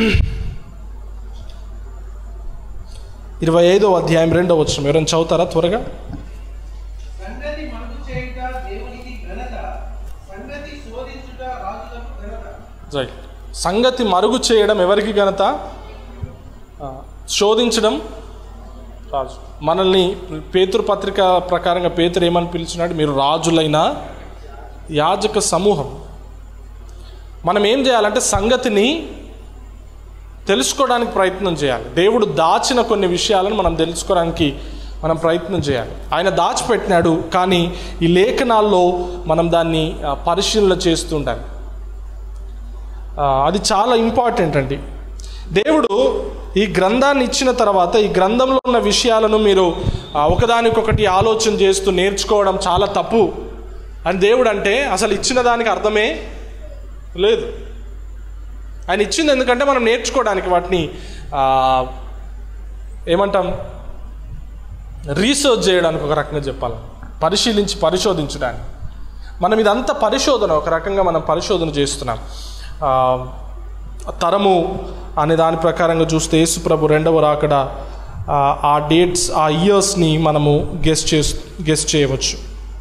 ఇరవై ఐదో అధ్యాయం రెండో వచ్చిన ఎవరైనా చదువుతారా త్వరగా సంగతి మనుగు చేయుట దేవునికి ఘనత సంగతి శోధించుట రాజులకు ఘనత రైట్ సంగతి మరుగు చేయడం ఎవరికి ఘనత ఆ, శోధించడం రాజు మనల్ని పేతురు పత్రిక ప్రకారంగా పేతురు ఏమని పిలిచినాడు మీరు రాజులైన యాజక సమూహం మనం ఏం చేయాలంటే సంగతిని తెలుసుకోవడానికి ప్రయత్నం చేయాలి దేవుడు దాచిన కొన్ని విషయాలను మనం తెలుసుకోవడానికి మనం ప్రయత్నం చేయాలి ఆయన దాచిపెట్టినాడు కానీ ఈ లేఖనాల్లో మనం దాన్ని ఆ, పరిశీలన చేస్తూ ఉండాలి ఆ, అది చాలా ఇంపార్టెంట్ అండి దేవుడు ఈ గ్రంథాన్ని ఇచ్చిన తర్వాత ఈ గ్రంథంలో ఉన్న విషయాలను మీరు ఆ, ఒకదానికొకటి ఆలోచన చేస్తూ నేర్చుకోవడం చాలా తప్పు అని దేవుడు అంటే అసలు ఇచ్చిన దానికి అర్థమే లేదు ఆయన ఇచ్చింది ఎందుకంటే మనం నేర్చుకోవడానికి వాటిని ఆ, ఏమంటాం రీసెర్చ్ చేయడానికి ఒక రకంగా చెప్పాలి పరిశీలించి పరిశోధించడానికి మనం ఇదంతా పరిశోధన ఒక రకంగా మనం పరిశోధన చేస్తున్నాం ఆ, తరము అనే దాని ప్రకారంగా చూస్తే యేసుప్రభు రెండవ రాకడ ఆ, ఆ డేట్స్ ఆ ఇయర్స్ని మనము గెస్ట్ చేస్ గెస్ట్ చేయవచ్చు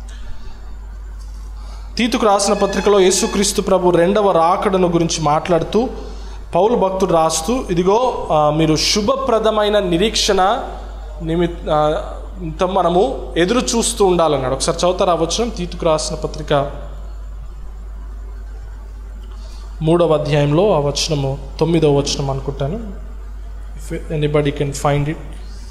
తీతుకు రాసిన పత్రికలో యేసుక్రీస్తు ప్రభు రెండవ రాకడను గురించి మాట్లాడుతూ పౌలు భక్తుడు రాస్తూ ఇదిగో ఆ, మీరు శుభప్రదమైన నిరీక్షణ నిమిత్ ఆ, తో మనము ఎదురు చూస్తూ ఉండాలన్నాడు ఒకసారి చదువుతారా వచనం తీతుకు రాసిన పత్రిక మూడవ అధ్యాయంలో ఆ వచనము తొమ్మిదవ వచనం అనుకుంటాను if anybody can find it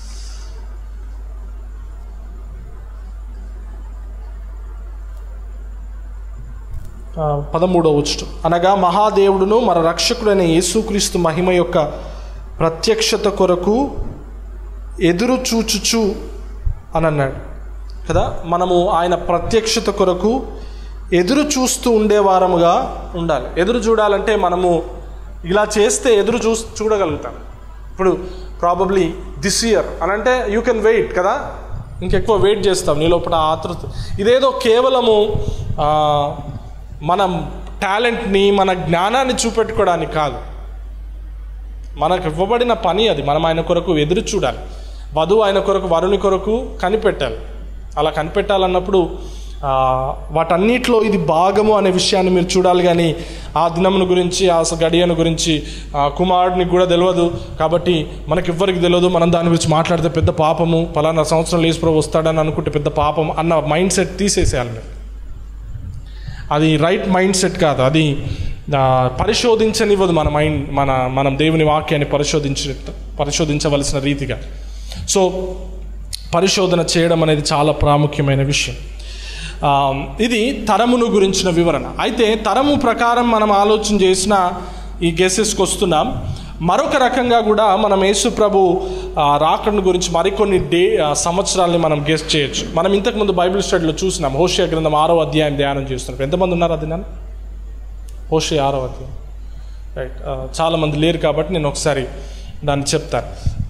ఆ, పదమూడవ వచ్చుట అనగా మహాదేవుడును మన రక్షకుడైన యేసుక్రీస్తు మహిమ యొక్క ప్రత్యక్షత కొరకు ఎదురు చూచుచు అని అన్నాడు కదా మనము ఆయన ప్రత్యక్షత కొరకు ఎదురు చూస్తూ ఉండేవారముగా ఉండాలి ఎదురు చూడాలంటే మనము ఇలా చేస్తే ఎదురు చూ చూడగలుగుతాం ఇప్పుడు ప్రాబబ్లీ దిస్ ఇయర్ అని అంటే యూ కెన్ వెయిట్ కదా ఇంకెక్కువ వెయిట్ చేస్తాం నీ లోపల ఆతృత ఇదేదో కేవలము ఆ, మనం టాలెంట్ని మన జ్ఞానాన్ని చూపెట్టుకోవడానికి కాదు మనకు ఇవ్వబడిన పని అది మనం ఆయన కొరకు ఎదురు చూడాలి వధువు ఆయన కొరకు వరుని కొరకు కనిపెట్టాలి అలా కనిపెట్టాలన్నప్పుడు ఆ, వాటన్నిటిలో ఇది భాగము అనే విషయాన్ని మీరు చూడాలి కానీ ఆ దినమును గురించి ఆ స- గడియను గురించి ఆ కుమారుడికి కూడా తెలియదు కాబట్టి మనకి ఎవ్వరికి తెలియదు మనం దాని గురించి మాట్లాడితే పెద్ద పాపము పలానా సంవత్సరం లేచిప్రభు వస్తాడని అనుకుంటే పెద్ద పాపం అన్న మైండ్ సెట్ తీసేసేయాలి మీరు అది రైట్ మైండ్ సెట్ కాదు అది ఆ, పరిశోధించనివ్వదు మన మైండ్ మన మనం దేవుని వాక్యాన్ని పరిశోధించ పరిశోధించవలసిన రీతిగా సో పరిశోధన చేయడం అనేది చాలా ప్రాముఖ్యమైన విషయం ఆ, ఇది తరమును గురించిన వివరణ అయితే తరము ప్రకారం మనం ఆలోచన చేసిన ఈ గెసెస్కి వస్తున్నాం మరొక రకంగా కూడా మనం యేసు ప్రభు ఆ, రాకడను గురించి మరికొన్ని డే ఆ, సంవత్సరాల్ని మనం గెస్ట్ చేయొచ్చు మనం ఇంతకుముందు బైబిల్ స్టడీలో చూసినాం హోషియా గ్రంథం ఆరో అధ్యాయం ధ్యానం చేస్తున్నాం ఎంతమంది ఉన్నారు అది నన్ను హోషే ఆరో అధ్యాయం రైట్ ఆ, చాలామంది లేరు కాబట్టి నేను ఒకసారి దాన్ని చెప్తాను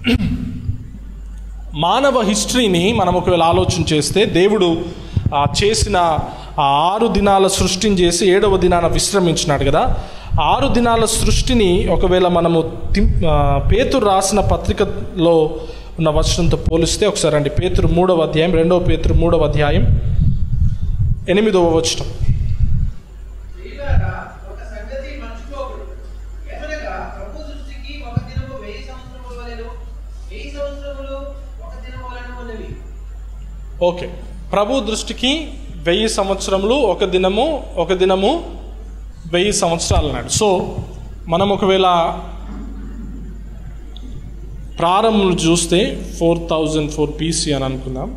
మానవ హిస్టరీని మనం ఒకవేళ ఆలోచన చేస్తే దేవుడు ఆ, చేసిన ఆ ఆరు దినాల సృష్టిని చేసి ఏడవ దినాన విశ్రమించినాడు కదా ఆరు దినాల సృష్టిని ఒకవేళ మనము తిం ఆ, పేతురు రాసిన పత్రికలో ఉన్న వచనంతో పోలిస్తే ఒకసారి అండి పేతురు మూడవ అధ్యాయం రెండవ పేతురు మూడవ అధ్యాయం ఎనిమిదవ వచనం ప్రియులారా, ఒక సంగతి మర్చిపోకూడదు. ఏమనగా, ప్రభు దృష్టికి ఒక దినము వెయ్యి సంవత్సరముల వలెను, వెయ్యి సంవత్సరములు ఒక దినము వలెను ఉన్నవి. ఓకే ప్రభు దృష్టికి వెయ్యి సంవత్సరములు ఒక దినము ఒక దినము వెయ్యి సంవత్సరాలు అన్నాడు సో మనం ఒకవేళ ప్రారంభం చూస్తే ఫోర్ థౌజండ్ ఫోర్ పీసీ అని అనుకుందాం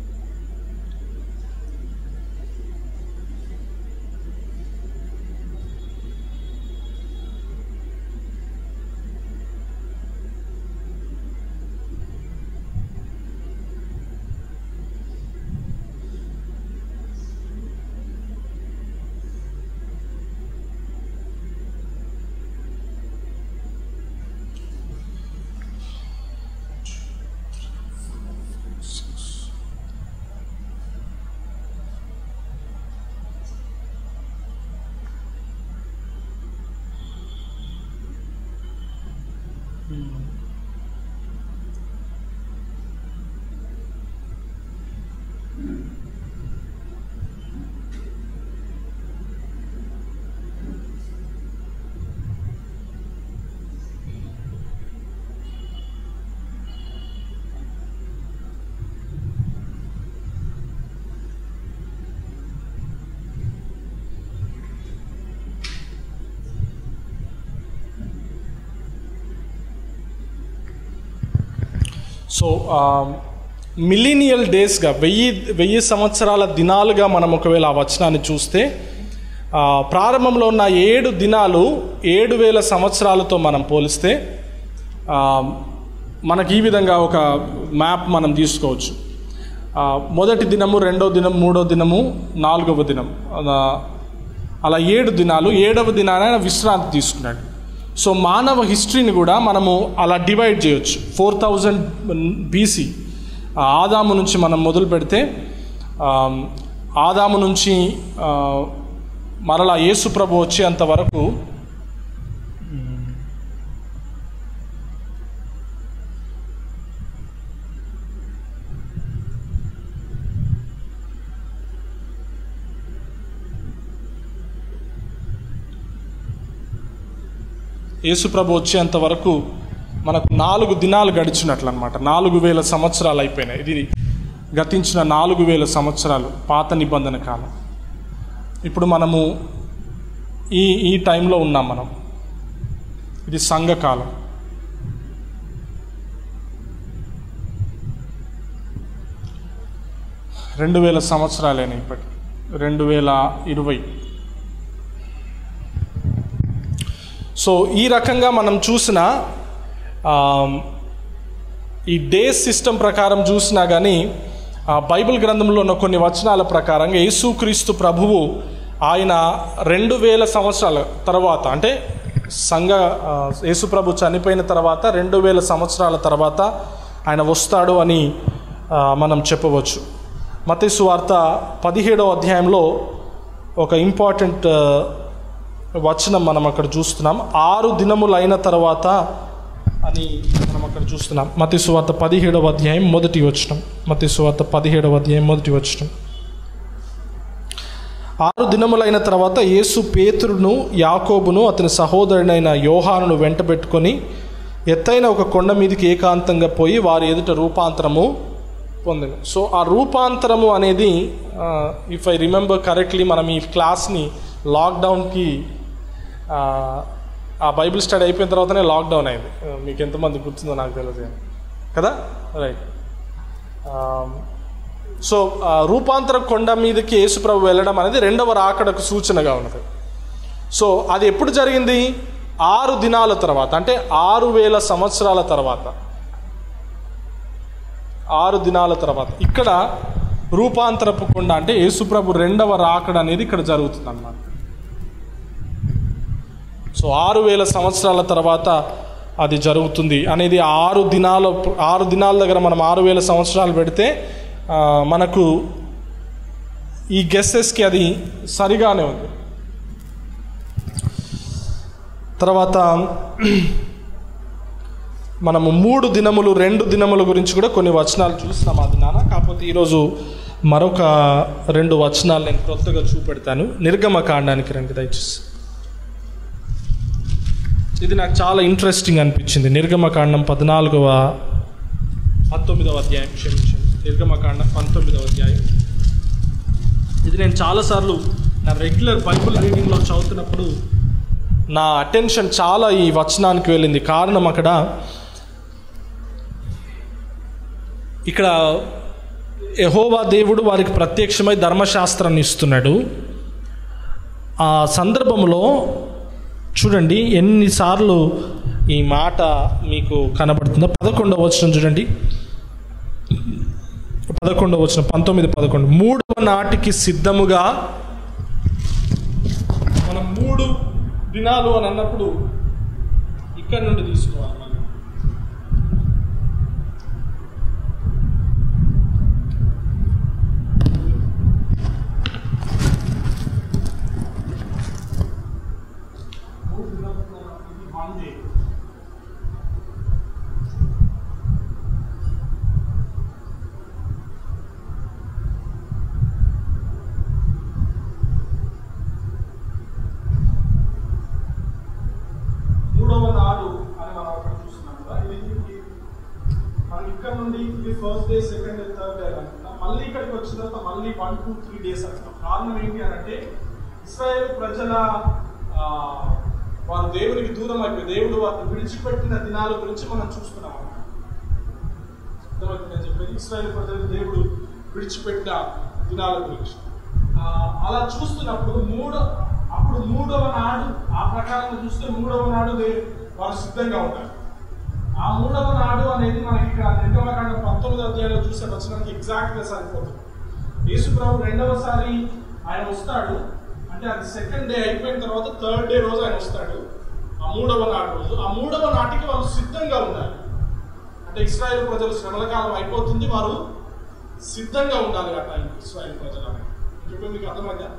సో మిలీనియల్ డేస్గా వెయ్యి వెయ్యి సంవత్సరాల దినాలుగా మనం ఒకవేళ ఆ వచనాన్ని చూస్తే ఆ, ప్రారంభంలో ఉన్న ఏడు దినాలు ఏడు వేల సంవత్సరాలతో మనం పోలిస్తే ఆ, మనకి ఈ విధంగా ఒక మ్యాప్ మనం తీసుకోవచ్చు ఆ, మొదటి దినము రెండో దినం మూడో దినము నాలుగవ దినం అలా అలా ఏడు దినాలు ఏడవ దినాన ఆయన విశ్రాంతి తీసుకున్నాడు సో మానవ హిస్టరీని కూడా మనము అలా డివైడ్ చేయొచ్చు ఫోర్ థౌజండ్ బీసీ ఆదాము నుంచి మనం మొదలు పెడితే ఆ, ఆదాము నుంచి ఆ, మరలా యేసు ప్రభు వచ్చేంత వరకు యేసుప్రభు వచ్చేంత వరకు మనకు నాలుగు దినాలు గడిచినట్లు అనమాట నాలుగు వేల సంవత్సరాలు అయిపోయినాయి ఇది గతించిన నాలుగు వేల సంవత్సరాలు పాత నిబంధన కాలం ఇప్పుడు మనము ఈ ఈ టైంలో ఉన్నాం మనం ఇది సంఘకాలం రెండు వేల సంవత్సరాలైన ఇప్పటికి రెండు వేల ఇరవై సో ఈ రకంగా మనం చూసిన ఆ, ఈ డే సిస్టమ్ ప్రకారం చూసినా కానీ ఆ బైబిల్ గ్రంథంలో ఉన్న కొన్ని వచనాల ప్రకారంగా యేసుక్రీస్తు ప్రభువు ఆయన రెండు వేల సంవత్సరాల తర్వాత అంటే సంఘ ఆ, యేసు ప్రభు చనిపోయిన తర్వాత రెండు వేల సంవత్సరాల తర్వాత ఆయన వస్తాడు అని ఆ, మనం చెప్పవచ్చు మతేసు వార్త పదిహేడవ అధ్యాయంలో ఒక ఇంపార్టెంట్ ఆ, వచనం మనం అక్కడ చూస్తున్నాం ఆరు దినములు అయిన తర్వాత అని మనం అక్కడ చూస్తున్నాం మతి సువార్త పదిహేడవ అధ్యాయం మొదటి వచనం మతి సువార్త పదిహేడవ అధ్యాయం మొదటి వచనం ఆరు దినములైన తర్వాత యేసు పేతురును యాకోబును అతని సహోదరుడైన యోహానును వెంటబెట్టుకొని ఎత్తైన ఒక కొండ మీదకి ఏకాంతంగా పోయి వారి ఎదుట రూపాంతరము పొందిన సో ఆ రూపాంతరము అనేది ఇఫ్ ఐ రిమెంబర్ కరెక్ట్లీ మనం ఈ క్లాస్ని లాక్డౌన్కి ఆ, ఆ బైబిల్ స్టడీ అయిపోయిన తర్వాతనే లాక్డౌన్ అయింది ఆ, మీకు ఎంతమంది గుర్తుందో నాకు తెలియదు కానీ. కదా రైట్ సో ఆ, రూపాంతర కొండ మీదకి యేసుప్రభు వెళ్ళడం అనేది రెండవ రాకడకు సూచనగా ఉన్నది సో అది ఎప్పుడు జరిగింది ఆరు దినాల తర్వాత అంటే ఆరు వేల సంవత్సరాల తర్వాత ఆరు దినాల తర్వాత ఇక్కడ రూపాంతరపు కొండ అంటే యేసుప్రభు రెండవ రాకడ అనేది ఇక్కడ జరుగుతుంది అన్నమాట సో ఆరు వేల సంవత్సరాల తర్వాత అది జరుగుతుంది అనేది ఆ ఆరు దినాల ఆరు దినాల దగ్గర మనం ఆరు వేల సంవత్సరాలు పెడితే ఆ, మనకు ఈ గెస్సెస్కి అది సరిగానే ఉంది తర్వాత మనము మూడు దినములు రెండు దినముల గురించి కూడా కొన్ని వచనాలు చూస్తున్నాం ఆ దినాన కాకపోతే ఈరోజు మరొక రెండు వచనాలు నేను క్రొత్తగా చూపెడతాను నిర్గమ కాండానికి రండి దయచేసి ఇది నాకు చాలా ఇంట్రెస్టింగ్ అనిపించింది నిర్గమకాండం పద్నాలుగవ పంతొమ్మిదవ అధ్యాయం క్షమించండి నిర్గమకాండం పంతొమ్మిదవ అధ్యాయం ఇది నేను చాలాసార్లు నా రెగ్యులర్ బైబుల్ రీడింగ్లో చదువుతున్నప్పుడు నా అటెన్షన్ చాలా ఈ వచనానికి వెళ్ళింది కారణం అక్కడ ఇక్కడ యహోవా దేవుడు వారికి ప్రత్యక్షమై ధర్మశాస్త్రాన్ని ఇస్తున్నాడు ఆ సందర్భంలో చూడండి ఎన్నిసార్లు ఈ మాట మీకు కనబడుతుందో పదకొండవ వచనం చూడండి పదకొండవ వచనం పంతొమ్మిది పదకొండు మూడవ నాటికి సిద్ధముగా మనం మూడు దినాలు అని అన్నప్పుడు ఇక్కడ నుండి తీసుకోవాలి మనం. మూడు దినాలు ఇది one day. మూడవ నాడు అని మనం అక్కడ చూస్తున్నాం కదా ఇది ఇది మనం ఇక్కడ నుండి ఇది first day second day third day అనుకుంటాం మళ్ళీ ఇక్కడికి వచ్చిన తర్వాత మళ్ళీ వన్ టూ త్రీ డేస్ అంటాం కారణం ఏంటి అని అంటే ఇస్రాయేల్ ప్రజల ఆ, వారు దేవునికి దూరం అయిపోయి దేవుడు వారిని విడిచిపెట్టిన దినాల గురించి మనం చూస్తున్నాం అన్నమాట. అర్థమవుతుంది నేను చెప్పేది ఇస్రాయేల్ ప్రజలు దేవుడు విడిచిపెట్టిన దినాల గురించి ఆ, అలా చూస్తున్నప్పుడు మూడో అప్పుడు మూడవ నాడు ఆ ప్రకారంగా చూస్తే మూడవ నాడు దే- వారు సిద్ధంగా ఉంటారు ఆ మూడవ నాడు అనేది మనకి ఇక్కడ నిర్గమకాండ పంతొమ్మిది అధ్యాయంలో చూసే వచ్చినానికి ఎగ్జాక్ట్ గా సరిపోతుంది యేసు ప్రభు రెండవసారి ఆయన వస్తాడు అంటే అది సెకండ్ డే అయిపోయిన తర్వాత థర్డ్ డే రోజు ఆయన వస్తాడు ఆ మూడవ నాడు రోజు ఆ మూడవ నాటికి వాళ్ళు సిద్ధంగా ఉండాలి అంటే ఇస్రాయేల్ ప్రజలు శ్రమల కాలం అయిపోతుంది వారు సిద్ధంగా ఉండాలి ఆ టైం ఇస్రాయేల్ ప్రజలు అని. ఇప్పుడు మీకు అర్థమైందా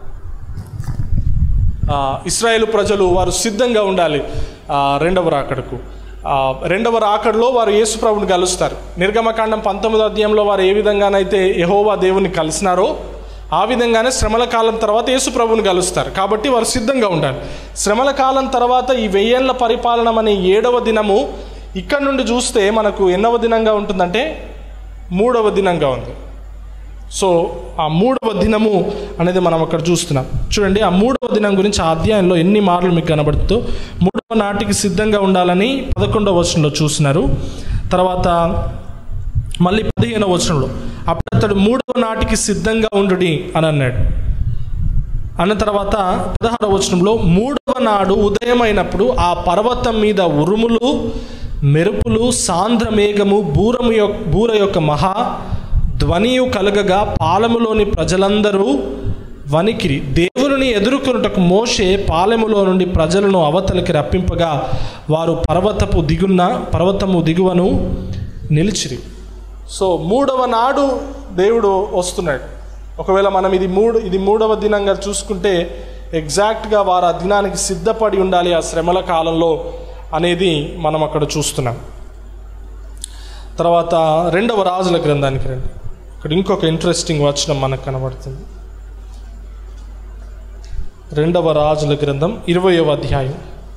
ఆ, ఇస్రాయేల్ ప్రజలు వారు సిద్ధంగా ఉండాలి ఆ, రెండవ రాకడకు ఆ, రెండవ రాకడలో వారు యేసు ప్రభుని కలుస్తారు నిర్గమకాండం పంతొమ్మిదో అధ్యాయంలో వారు ఏ విధంగానైతే యహోవా దేవుని కలిసినారో ఆ విధంగానే శ్రమల కాలం తర్వాత యేసు ప్రభుని కలుస్తారు కాబట్టి వారు సిద్ధంగా ఉండాలి శ్రమల కాలం తర్వాత ఈ వెయ్యేళ్ల పరిపాలన అనే ఏడవ దినము ఇక్కడ నుండి చూస్తే మనకు ఎన్నవ దినంగా ఉంటుందంటే మూడవ దినంగా ఉంది సో ఆ మూడవ దినము అనేది మనం అక్కడ చూస్తున్నాం చూడండి ఆ మూడవ దినం గురించి ఆ అధ్యాయంలో ఎన్ని మార్లు మీకు కనబడుతుందో మూడవ నాటికి సిద్ధంగా ఉండాలని పదకొండవ వచనంలో చూస్తున్నారు తర్వాత మళ్ళీ పదిహేనవ వచనంలో అప్పుడు అతడు మూడవ నాటికి సిద్ధంగా ఉండుడి అని అన్నాడు అన్న తర్వాత పదహారవ వచనంలో మూడవ నాడు ఉదయమైనప్పుడు ఆ పర్వతం మీద ఉరుములు మెరుపులు సాంద్ర మేఘము బూరము యొక్క బూర యొక్క మహా ధ్వనియు కలగగా పాలెములోని ప్రజలందరూ వణికిరి దేవుని ఎదుర్కొనుటకు మోషే పాలెములో నుండి ప్రజలను అవతలికి రప్పింపగా వారు పర్వతపు దిగున్న పర్వతము దిగువను నిలిచిరి సో మూడవ నాడు దేవుడు వస్తున్నాడు ఒకవేళ మనం ఇది మూడు ఇది మూడవ దినంగా చూసుకుంటే ఎగ్జాక్ట్గా వారు ఆ దినానికి సిద్ధపడి ఉండాలి ఆ శ్రమల కాలంలో అనేది మనం అక్కడ చూస్తున్నాం తర్వాత రెండవ రాజుల గ్రంథానికి రండి ఇక్కడ ఇంకొక ఇంట్రెస్టింగ్ వచనం మనకు కనబడుతుంది రెండవ రాజుల గ్రంథం ఇరవయవ అధ్యాయం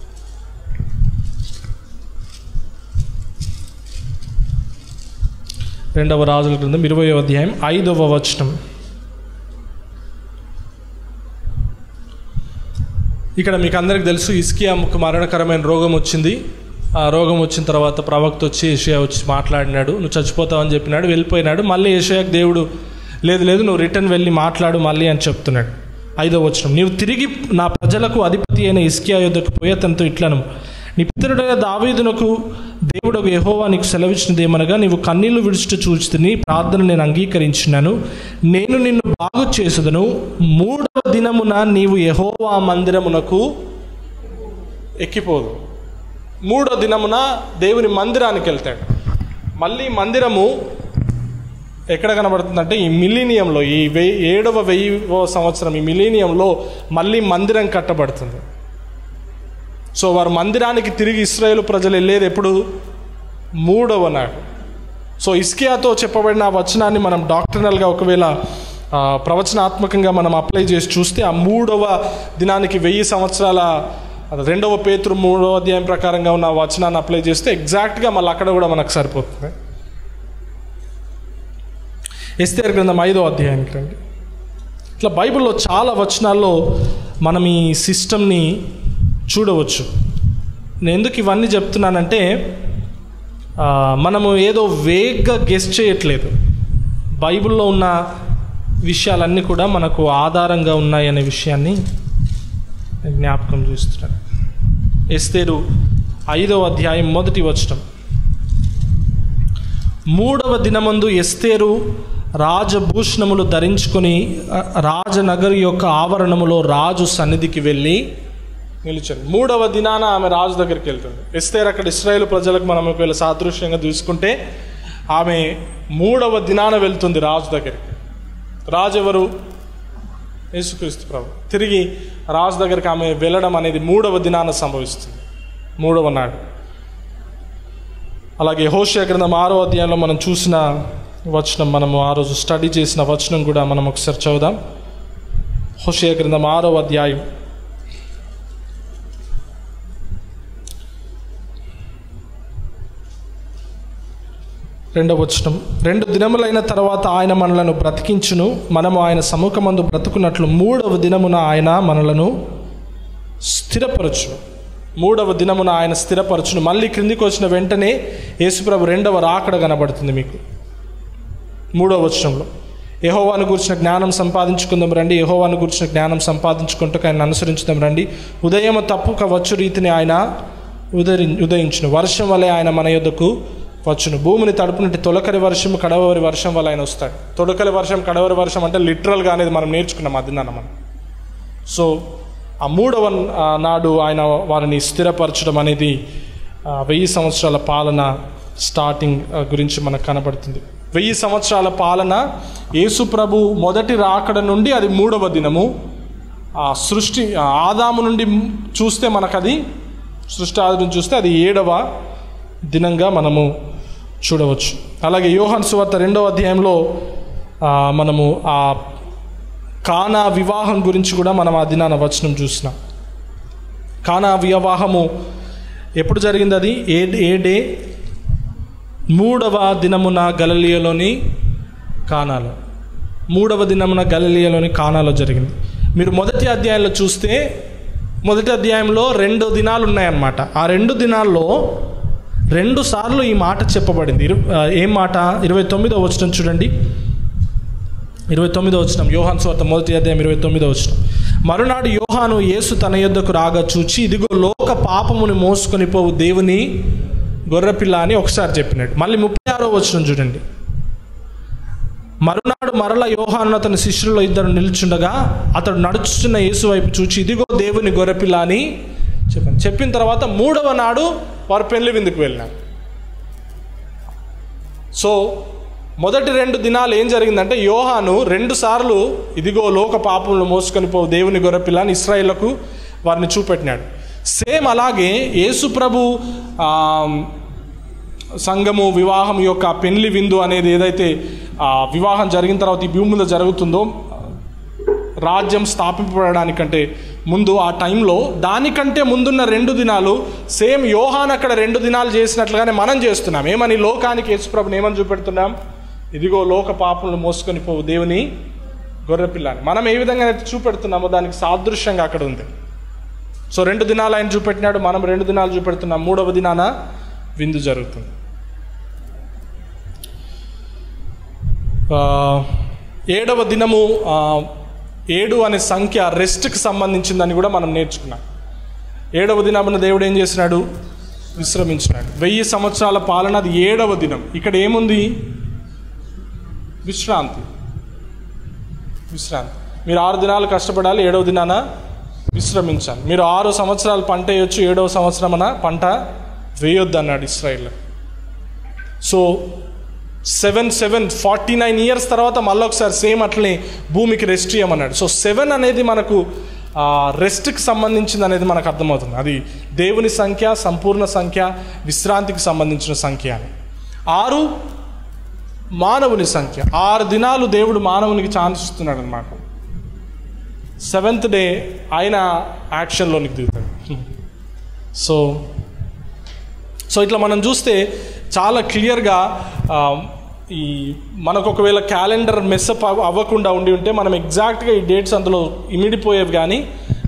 రెండవ రాజుల గ్రంథం ఇరవయవ అధ్యాయం ఐదవ వచనం ఇక్కడ మీకు అందరికి తెలుసు ఇస్కియాకు మరణకరమైన రోగం వచ్చింది ఆ రోగం వచ్చిన తర్వాత ప్రవక్త వచ్చి ఏషియా వచ్చి మాట్లాడినాడు నువ్వు చచ్చిపోతావని చెప్పినాడు వెళ్ళిపోయినాడు మళ్ళీ ఏషియాకు దేవుడు లేదు లేదు నువ్వు రిటర్న్ వెళ్ళి మాట్లాడు మళ్ళీ అని చెప్తున్నాడు ఐదో వచనం నీవు తిరిగి నా ప్రజలకు అధిపతి అయిన ఇస్కియా యుద్ధకు పోయి అతనితో ఇట్లను నీ పితరుడైన దావీదునకు దేవుడు యెహోవా నీకు సెలవిచ్చినది ఏమనగా నీవు కన్నీళ్లు విడిచిట చూచుతుని ప్రార్థన నేను అంగీకరించినాను నేను నిన్ను బాగు చేసుదను మూడవ దినమున నీవు యెహోవా మందిరమునకు ఎక్కిపోదు మూడో దినమున దేవుని మందిరానికి వెళ్తాడు మళ్ళీ మందిరము ఎక్కడ కనబడుతుందంటే ఈ మిలీనియంలో ఈ వెయ్యి ఏడవ వెయ్యివ సంవత్సరం ఈ మిలీనియంలో మళ్ళీ మందిరం కట్టబడుతుంది సో వారు మందిరానికి తిరిగి ఇస్రాయేల్ ప్రజలు వెళ్ళేది ఎప్పుడు మూడవ నాడు సో ఇస్కియాతో చెప్పబడిన ఆ వచనాన్ని మనం డాక్టర్నల్గా ఒకవేళ ఆ, ప్రవచనాత్మకంగా మనం అప్లై చేసి చూస్తే ఆ మూడవ దినానికి వెయ్యి సంవత్సరాల అది రెండవ పేతురు మూడవ అధ్యాయం ప్రకారంగా ఉన్న ఆ వచనాన్ని అప్లై చేస్తే ఎగ్జాక్ట్గా మళ్ళీ అక్కడ కూడా మనకు సరిపోతుంది ఎస్తేర్ గ్రంథం ఐదో అధ్యాయానికి రండి ఇట్లా బైబిల్లో చాలా వచనాల్లో మనం ఈ సిస్టమ్ని చూడవచ్చు నేను ఎందుకు ఇవన్నీ చెప్తున్నానంటే ఆ, మనము ఏదో వేగ్గా గెస్ట్ చేయట్లేదు బైబిల్లో ఉన్న విషయాలన్నీ కూడా మనకు ఆధారంగా ఉన్నాయనే విషయాన్ని నేను జ్ఞాపకం చేస్తున్నాను ఎస్తేరు ఐదవ అధ్యాయం మొదటి వచనం మూడవ దినమందు ఎస్తేరు రాజభూషణములు ధరించుకొని ఆ, రాజనగరి యొక్క ఆవరణములో రాజు సన్నిధికి వెళ్ళి నిలిచాను మూడవ దినాన ఆమె రాజు దగ్గరికి వెళ్తుంది ఎస్తేర్ అక్కడ ఇస్రాయేల్ ప్రజలకు మనం ఒకవేళ సాదృశ్యంగా చూసుకుంటే ఆమె మూడవ దినాన వెళ్తుంది రాజు దగ్గరికి రాజు ఎవరు యేసుక్రీస్తు ప్రభు తిరిగి రాజు దగ్గరికి ఆమె వెళ్ళడం అనేది మూడవ దినాన సంభవిస్తుంది మూడవ నాడు అలాగే హోషియా గ్రంథం ఆరో అధ్యాయంలో మనం చూసిన వచనం మనము ఆ రోజు స్టడీ చేసిన వచనం కూడా మనం ఒకసారి చదువుదాం హోషియా గ్రంథం ఆరో అధ్యాయం రెండవ వచనం రెండు దినములైన తర్వాత ఆయన మనలను బ్రతికించును మనము ఆయన సముఖమందు బ్రతుకున్నట్లు మూడవ దినమున ఆయన మనలను స్థిరపరచును మూడవ దినమున ఆయన స్థిరపరచును మళ్ళీ క్రిందికి వచ్చిన వెంటనే యేసుప్రభు రెండవ రాకడ కనబడుతుంది మీకు మూడవ వచనంలో యహోవాను గురించిన జ్ఞానం సంపాదించుకుందాం రండి యహోవాను గురించిన జ్ఞానం సంపాదించుకుంటూ ఆయన అనుసరించుదాం రండి ఉదయం తప్పుక వచ్చు రీతిని ఆయన ఉదరి ఉదయించును వర్షం వలె ఆయన మన యొద్దకు వచ్చును భూమిని తడుపునట్టు తొలకరి వర్షం కడవరి వర్షం వల్ల ఆయన వస్తాడు తొలకరి వర్షం కడవరి వర్షం అంటే లిటరల్గా అనేది మనం నేర్చుకున్నాం అదిన్నాను మనం సో ఆ మూడవ ఆ, నాడు ఆయన వారిని స్థిరపరచడం అనేది ఆ, వెయ్యి సంవత్సరాల పాలన స్టార్టింగ్ ఆ, గురించి మనకు కనబడుతుంది వెయ్యి సంవత్సరాల పాలన యేసు ప్రభు మొదటి రాకడ నుండి అది మూడవ దినము ఆ సృష్టి ఆ ఆదాము నుండి చూస్తే మనకు అది సృష్టి ఆది నుంచి చూస్తే అది ఏడవ దినంగా మనము చూడవచ్చు అలాగే యోహాన్ సువార్త రెండవ అధ్యాయంలో ఆ, మనము ఆ కానా వివాహం గురించి కూడా మనం ఆ దినాన వచనం చూసినాం కానా వివాహము ఎప్పుడు జరిగింది అది ఏ ఏ డే మూడవ దినమున గలలియలోని కానాలో మూడవ దినమున గలలియలోని కానాలో జరిగింది మీరు మొదటి అధ్యాయంలో చూస్తే మొదటి అధ్యాయంలో రెండు దినాలు ఉన్నాయన్నమాట ఆ రెండు దినాల్లో రెండు సార్లు ఈ మాట చెప్పబడింది ఇరు ఆ, ఏం మాట ఇరవై తొమ్మిదో వచనం చూడండి ఇరవై తొమ్మిదో వచ్చిన యోహాన్ స్వార్త మొదటి అధ్యాయం ఇరవై తొమ్మిదో వచ్చిన మరునాడు యోహాను యేసు తన యొద్దకు రాగా చూచి ఇదిగో లోక పాపముని మోసుకొని పోవు దేవుని గొర్రెపిల్ల అని ఒకసారి చెప్పినాడు మళ్ళీ ముప్పై ఆరో వచ్చిన చూడండి మరునాడు మరల యోహాను అతని శిష్యుల్లో ఇద్దరు నిల్చుండగా అతడు నడుచున్న యేసు వైపు చూచి ఇదిగో దేవుని గొర్రెపిల్ల అని చెప్పాను చెప్పిన తర్వాత మూడవ నాడు వారు పెళ్లి విందుకు వెళ్ళినారు సో మొదటి రెండు దినాలు ఏం జరిగిందంటే యోహాను రెండు సార్లు ఇదిగో లోక పాపములు మోసుకొని పో దేవుని గొర్రెపిల్ల అని ఇస్రాయిలకు వారిని చూపెట్టినాడు సేమ్ అలాగే యేసు ప్రభు ఆ, సంఘము వివాహం యొక్క పెళ్లి విందు అనేది ఏదైతే ఆ, వివాహం జరిగిన తర్వాత ఈ భూమి మీద జరుగుతుందో రాజ్యం స్థాపింపబడడానికంటే ముందు ఆ టైంలో దానికంటే ముందున్న రెండు దినాలు సేమ్ యోహాన్ అక్కడ రెండు దినాలు చేసినట్లుగానే మనం చేస్తున్నాం ఏమని లోకానికి యేసుప్రభుని ఏమని చూపెడుతున్నాం ఇదిగో లోక పాపలను మోసుకొని పోవు దేవుని గొర్రెపిల్లని మనం ఏ విధంగా అయితే చూపెడుతున్నామో దానికి సాదృశ్యంగా అక్కడ ఉంది సో రెండు దినాలు ఆయన చూపెట్టినాడు మనం రెండు దినాలు చూపెడుతున్నాం మూడవ దినాన విందు జరుగుతుంది ఆ, ఏడవ దినము ఆ, ఏడు అనే సంఖ్య రెస్ట్కి సంబంధించిందని కూడా మనం నేర్చుకున్నాం ఏడవ దినమున దేవుడు ఏం చేసినాడు విశ్రమించినాడు వెయ్యి సంవత్సరాల పాలన అది ఏడవ దినం ఇక్కడ ఏముంది విశ్రాంతి విశ్రాంతి మీరు ఆరు దినాలు కష్టపడాలి ఏడవ దినాన విశ్రమించాలి మీరు ఆరు సంవత్సరాలు పంట వేయొచ్చు ఏడవ సంవత్సరమన పంట వేయొద్దు అన్నాడు Israel so seven seven forty nine years తర్వాత మళ్ళీ ఒకసారి సేమ్ అట్లనే భూమికి రెస్ట్ ఇవ్వమన్నాడు సో సెవెన్ అనేది మనకు రెస్ట్కి సంబంధించింది అనేది మనకు అర్థమవుతుంది అది దేవుని సంఖ్య సంపూర్ణ సంఖ్య విశ్రాంతికి సంబంధించిన సంఖ్య అని ఆరు మానవుని సంఖ్య ఆరు దినాలు దేవుడు మానవునికి ఛాన్స్ ఇస్తున్నాడు అనమాట సెవెంత్ డే ఆయన యాక్షన్లోనికి దిగుతాడు సో సో ఇట్లా మనం చూస్తే చాలా క్లియర్గా ఆ, ఈ మనకు ఒకవేళ క్యాలెండర్ మెస్అప్ అవ్వకుండా ఉండి ఉంటే మనం ఎగ్జాక్ట్గా ఈ డేట్స్ అందులో ఇమిడిపోయేవి కానీ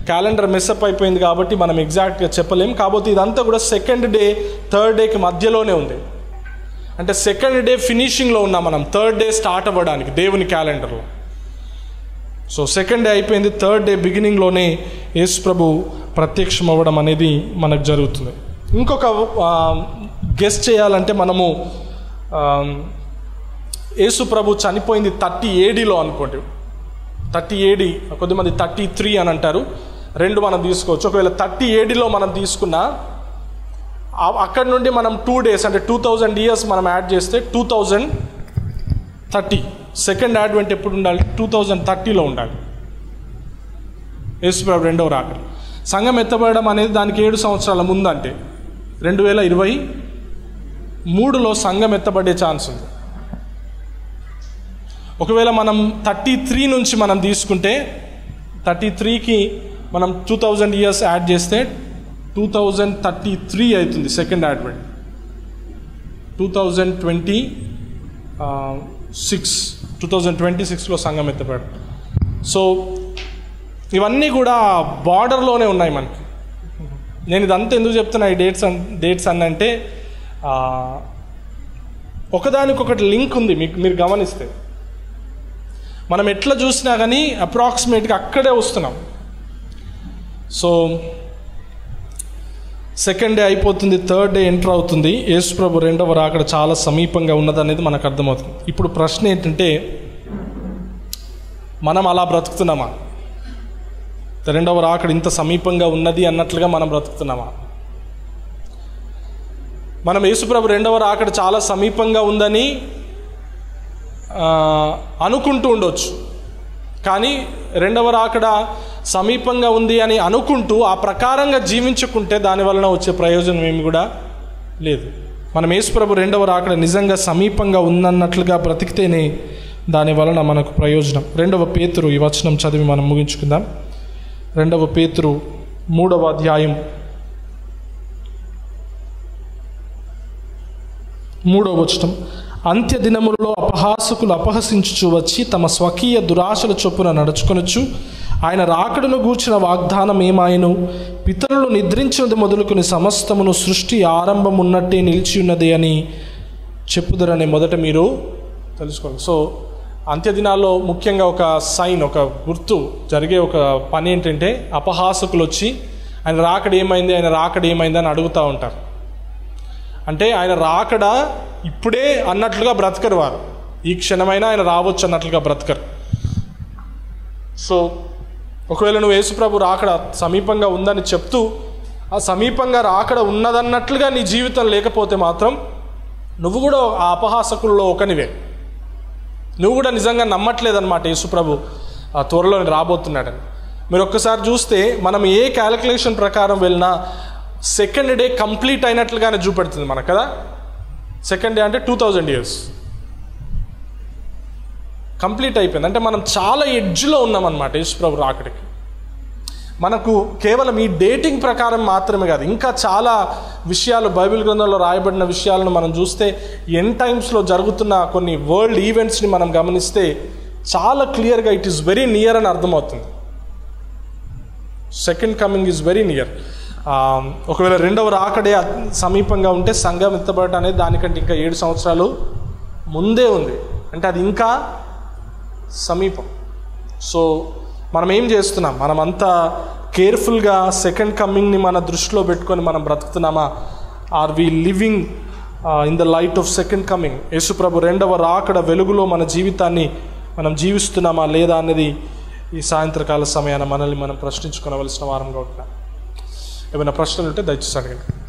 క్యాలెండర్ మెస్అప్ అయిపోయింది కాబట్టి మనం ఎగ్జాక్ట్గా చెప్పలేం కాకపోతే ఇదంతా కూడా సెకండ్ డే థర్డ్ డేకి మధ్యలోనే ఉంది అంటే సెకండ్ డే ఫినిషింగ్లో ఉన్నాం మనం థర్డ్ డే స్టార్ట్ అవ్వడానికి దేవుని క్యాలెండర్లో సో సెకండ్ డే అయిపోయింది థర్డ్ డే బిగినింగ్లోనే యేసు ప్రభు ప్రత్యక్షం అవ్వడం అనేది మనకు జరుగుతుంది ఇంకొక గెస్ట్ చేయాలంటే మనము ఆ, యేసు ప్రభు చనిపోయింది థర్టీ ఏడీలో అనుకోండి థర్టీ ఏడి కొద్దిమంది థర్టీ త్రీ అని అంటారు రెండు మనం తీసుకోవచ్చు ఒకవేళ థర్టీ ఏడీలో మనం తీసుకున్నా ఆ- అక్కడ నుండి మనం టూ డేస్ అంటే టూ థౌజండ్ ఇయర్స్ మనం యాడ్ చేస్తే two thousand thirty second advent ఎప్పుడు ఉండాలి టూ థౌజండ్ థర్టీలో ఉండాలి యేసుప్రభు రెండవ రాకడ సంఘం ఎత్తబడడం అనేది దానికి ఏడు సంవత్సరాల ముందంటే రెండు వేల ఇరవై మూడులో సంఘం ఎత్తబడే ఛాన్స్ ఉంది ఒకవేళ మనం థర్టీ త్రీ నుంచి మనం తీసుకుంటే థర్టీ త్రీకి మనం టూ థౌజండ్ ఇయర్స్ యాడ్ చేస్తే టూ థౌజండ్ థర్టీ త్రీ అవుతుంది second advent two thousand twenty six two thousand twenty సిక్స్లో సంఘం ఎత్తపడం సో ఇవన్నీ కూడా బార్డర్లోనే ఉన్నాయి మనకి నేను ఇదంతా ఎందుకు చెప్తున్నా ఈ డేట్స్ అన్ డేట్స్ అన్న అంటే ఆ, ఒకదానికొకటి లింక్ ఉంది మీకు మీరు గమనిస్తే మనం ఎట్లా చూసినా కానీ అప్రాక్సిమేట్గా అక్కడే వస్తున్నాం సో సెకండ్ డే అయిపోతుంది థర్డ్ డే ఎంటర్ అవుతుంది యేసు ప్రభు రెండవ రాకడ చాలా సమీపంగా ఉన్నదనేది మనకు అర్థమవుతుంది ఇప్పుడు ప్రశ్న ఏంటంటే మనం అలా బ్రతుకుతున్నామా రెండవ రాకడ ఇంత సమీపంగా ఉన్నది అన్నట్లుగా మనం బ్రతుకుతున్నామా మనం యేసుప్రభు రెండవ రాకడ చాలా సమీపంగా ఉందని ఆ, అనుకుంటూ ఉండొచ్చు కానీ రెండవ రాకడ సమీపంగా ఉంది అని అనుకుంటూ ఆ ప్రకారంగా జీవించుకుంటే దాని వలన వచ్చే ప్రయోజనం ఏమి కూడా లేదు మనం యేసుప్రభు రెండవ రాకడ నిజంగా సమీపంగా ఉందన్నట్లుగా బ్రతికితేనే దాని వలన మనకు ప్రయోజనం రెండవ పేతురు ఈ వచనం చదివి మనం ముగించుకుందాం రెండవ పేతురు మూడవ అధ్యాయం మూడవ వచనం అంత్య దినములలో అపహాసకులు అపహసించుచు వచ్చి తమ స్వకీయ దురాశల చొప్పున నడుచుకొనొచ్చు ఆయన రాకడను గూర్చిన వాగ్దానం ఏమాయను పితరులు నిద్రించినది మొదలుకొని సమస్తమును సృష్టి ఆరంభం ఉన్నట్టే నిలిచి ఉన్నది అని చెప్పుదరని మొదట మీరు తెలుసుకోండి సో అంత్య దినాల్లో ముఖ్యంగా ఒక సైన్ ఒక గుర్తు జరిగే ఒక పని ఏంటంటే అపహాసకులు వచ్చి ఆయన రాకడ ఏమైంది ఆయన రాకడ ఏమైంది అని అడుగుతూ ఉంటారు అంటే ఆయన రాకడ ఇప్పుడే అన్నట్లుగా బ్రతకరు వారు ఈ క్షణమైనా ఆయన రావచ్చు అన్నట్లుగా బ్రతకరు సో ఒకవేళ నువ్వు యేసుప్రభు రాకడ సమీపంగా ఉందని చెప్తూ ఆ సమీపంగా రాకడ ఉన్నదన్నట్లుగా నీ జీవితం లేకపోతే మాత్రం నువ్వు కూడా ఆ అపహాసకుల్లో ఒకనివే నువ్వు కూడా నిజంగా నమ్మట్లేదన్నమాట యేసుప్రభు ఆ త్వరలో రాబోతున్నాడని మీరు ఒక్కసారి చూస్తే మనం ఏ క్యాలిక్యులేషన్ ప్రకారం వెళ్ళినా సెకండ్ డే కంప్లీట్ అయినట్లుగానే చూపెడుతుంది మనకు కదా సెకండ్ డే అంటే టూ థౌజండ్ ఇయర్స్ కంప్లీట్ అయిపోయింది అంటే మనం చాలా ఎడ్జ్లో ఉన్నామన్నమాట యేసుప్రభు రాకడికి మనకు కేవలం ఈ డేటింగ్ ప్రకారం మాత్రమే కాదు ఇంకా చాలా విషయాలు బైబిల్ గ్రంథంలో రాయబడిన విషయాలను మనం చూస్తే ఎన్ టైమ్స్లో జరుగుతున్న కొన్ని వరల్డ్ ఈవెంట్స్ని మనం గమనిస్తే చాలా క్లియర్గా ఇట్ ఈస్ వెరీ నియర్ అని అర్థమవుతుంది second coming is very near ఒకవేళ రెండవ రాకడే అత్- సమీపంగా ఉంటే సంఘం ఎత్తబడటం అనేది దానికంటే ఇంకా ఏడు సంవత్సరాలు ముందే ఉంది అంటే అది ఇంకా సమీపం సో మనం ఏం చేస్తున్నాం మనం అంతా కేర్ఫుల్గా సెకండ్ కమింగ్ని మన దృష్టిలో పెట్టుకొని మనం బ్రతుకుతున్నామా are we living in the light of second coming Yesuprabhu రెండవ రాకడ వెలుగులో మన జీవితాన్ని మనం జీవిస్తున్నామా లేదా అనేది ఈ సాయంత్రకాల సమయాన మనల్ని మనం ప్రశ్నించుకోవలసిన వారంగా ఉంటున్నాం ఏమైనా ప్రశ్నలు ఉంటే దయచేసి అడగండి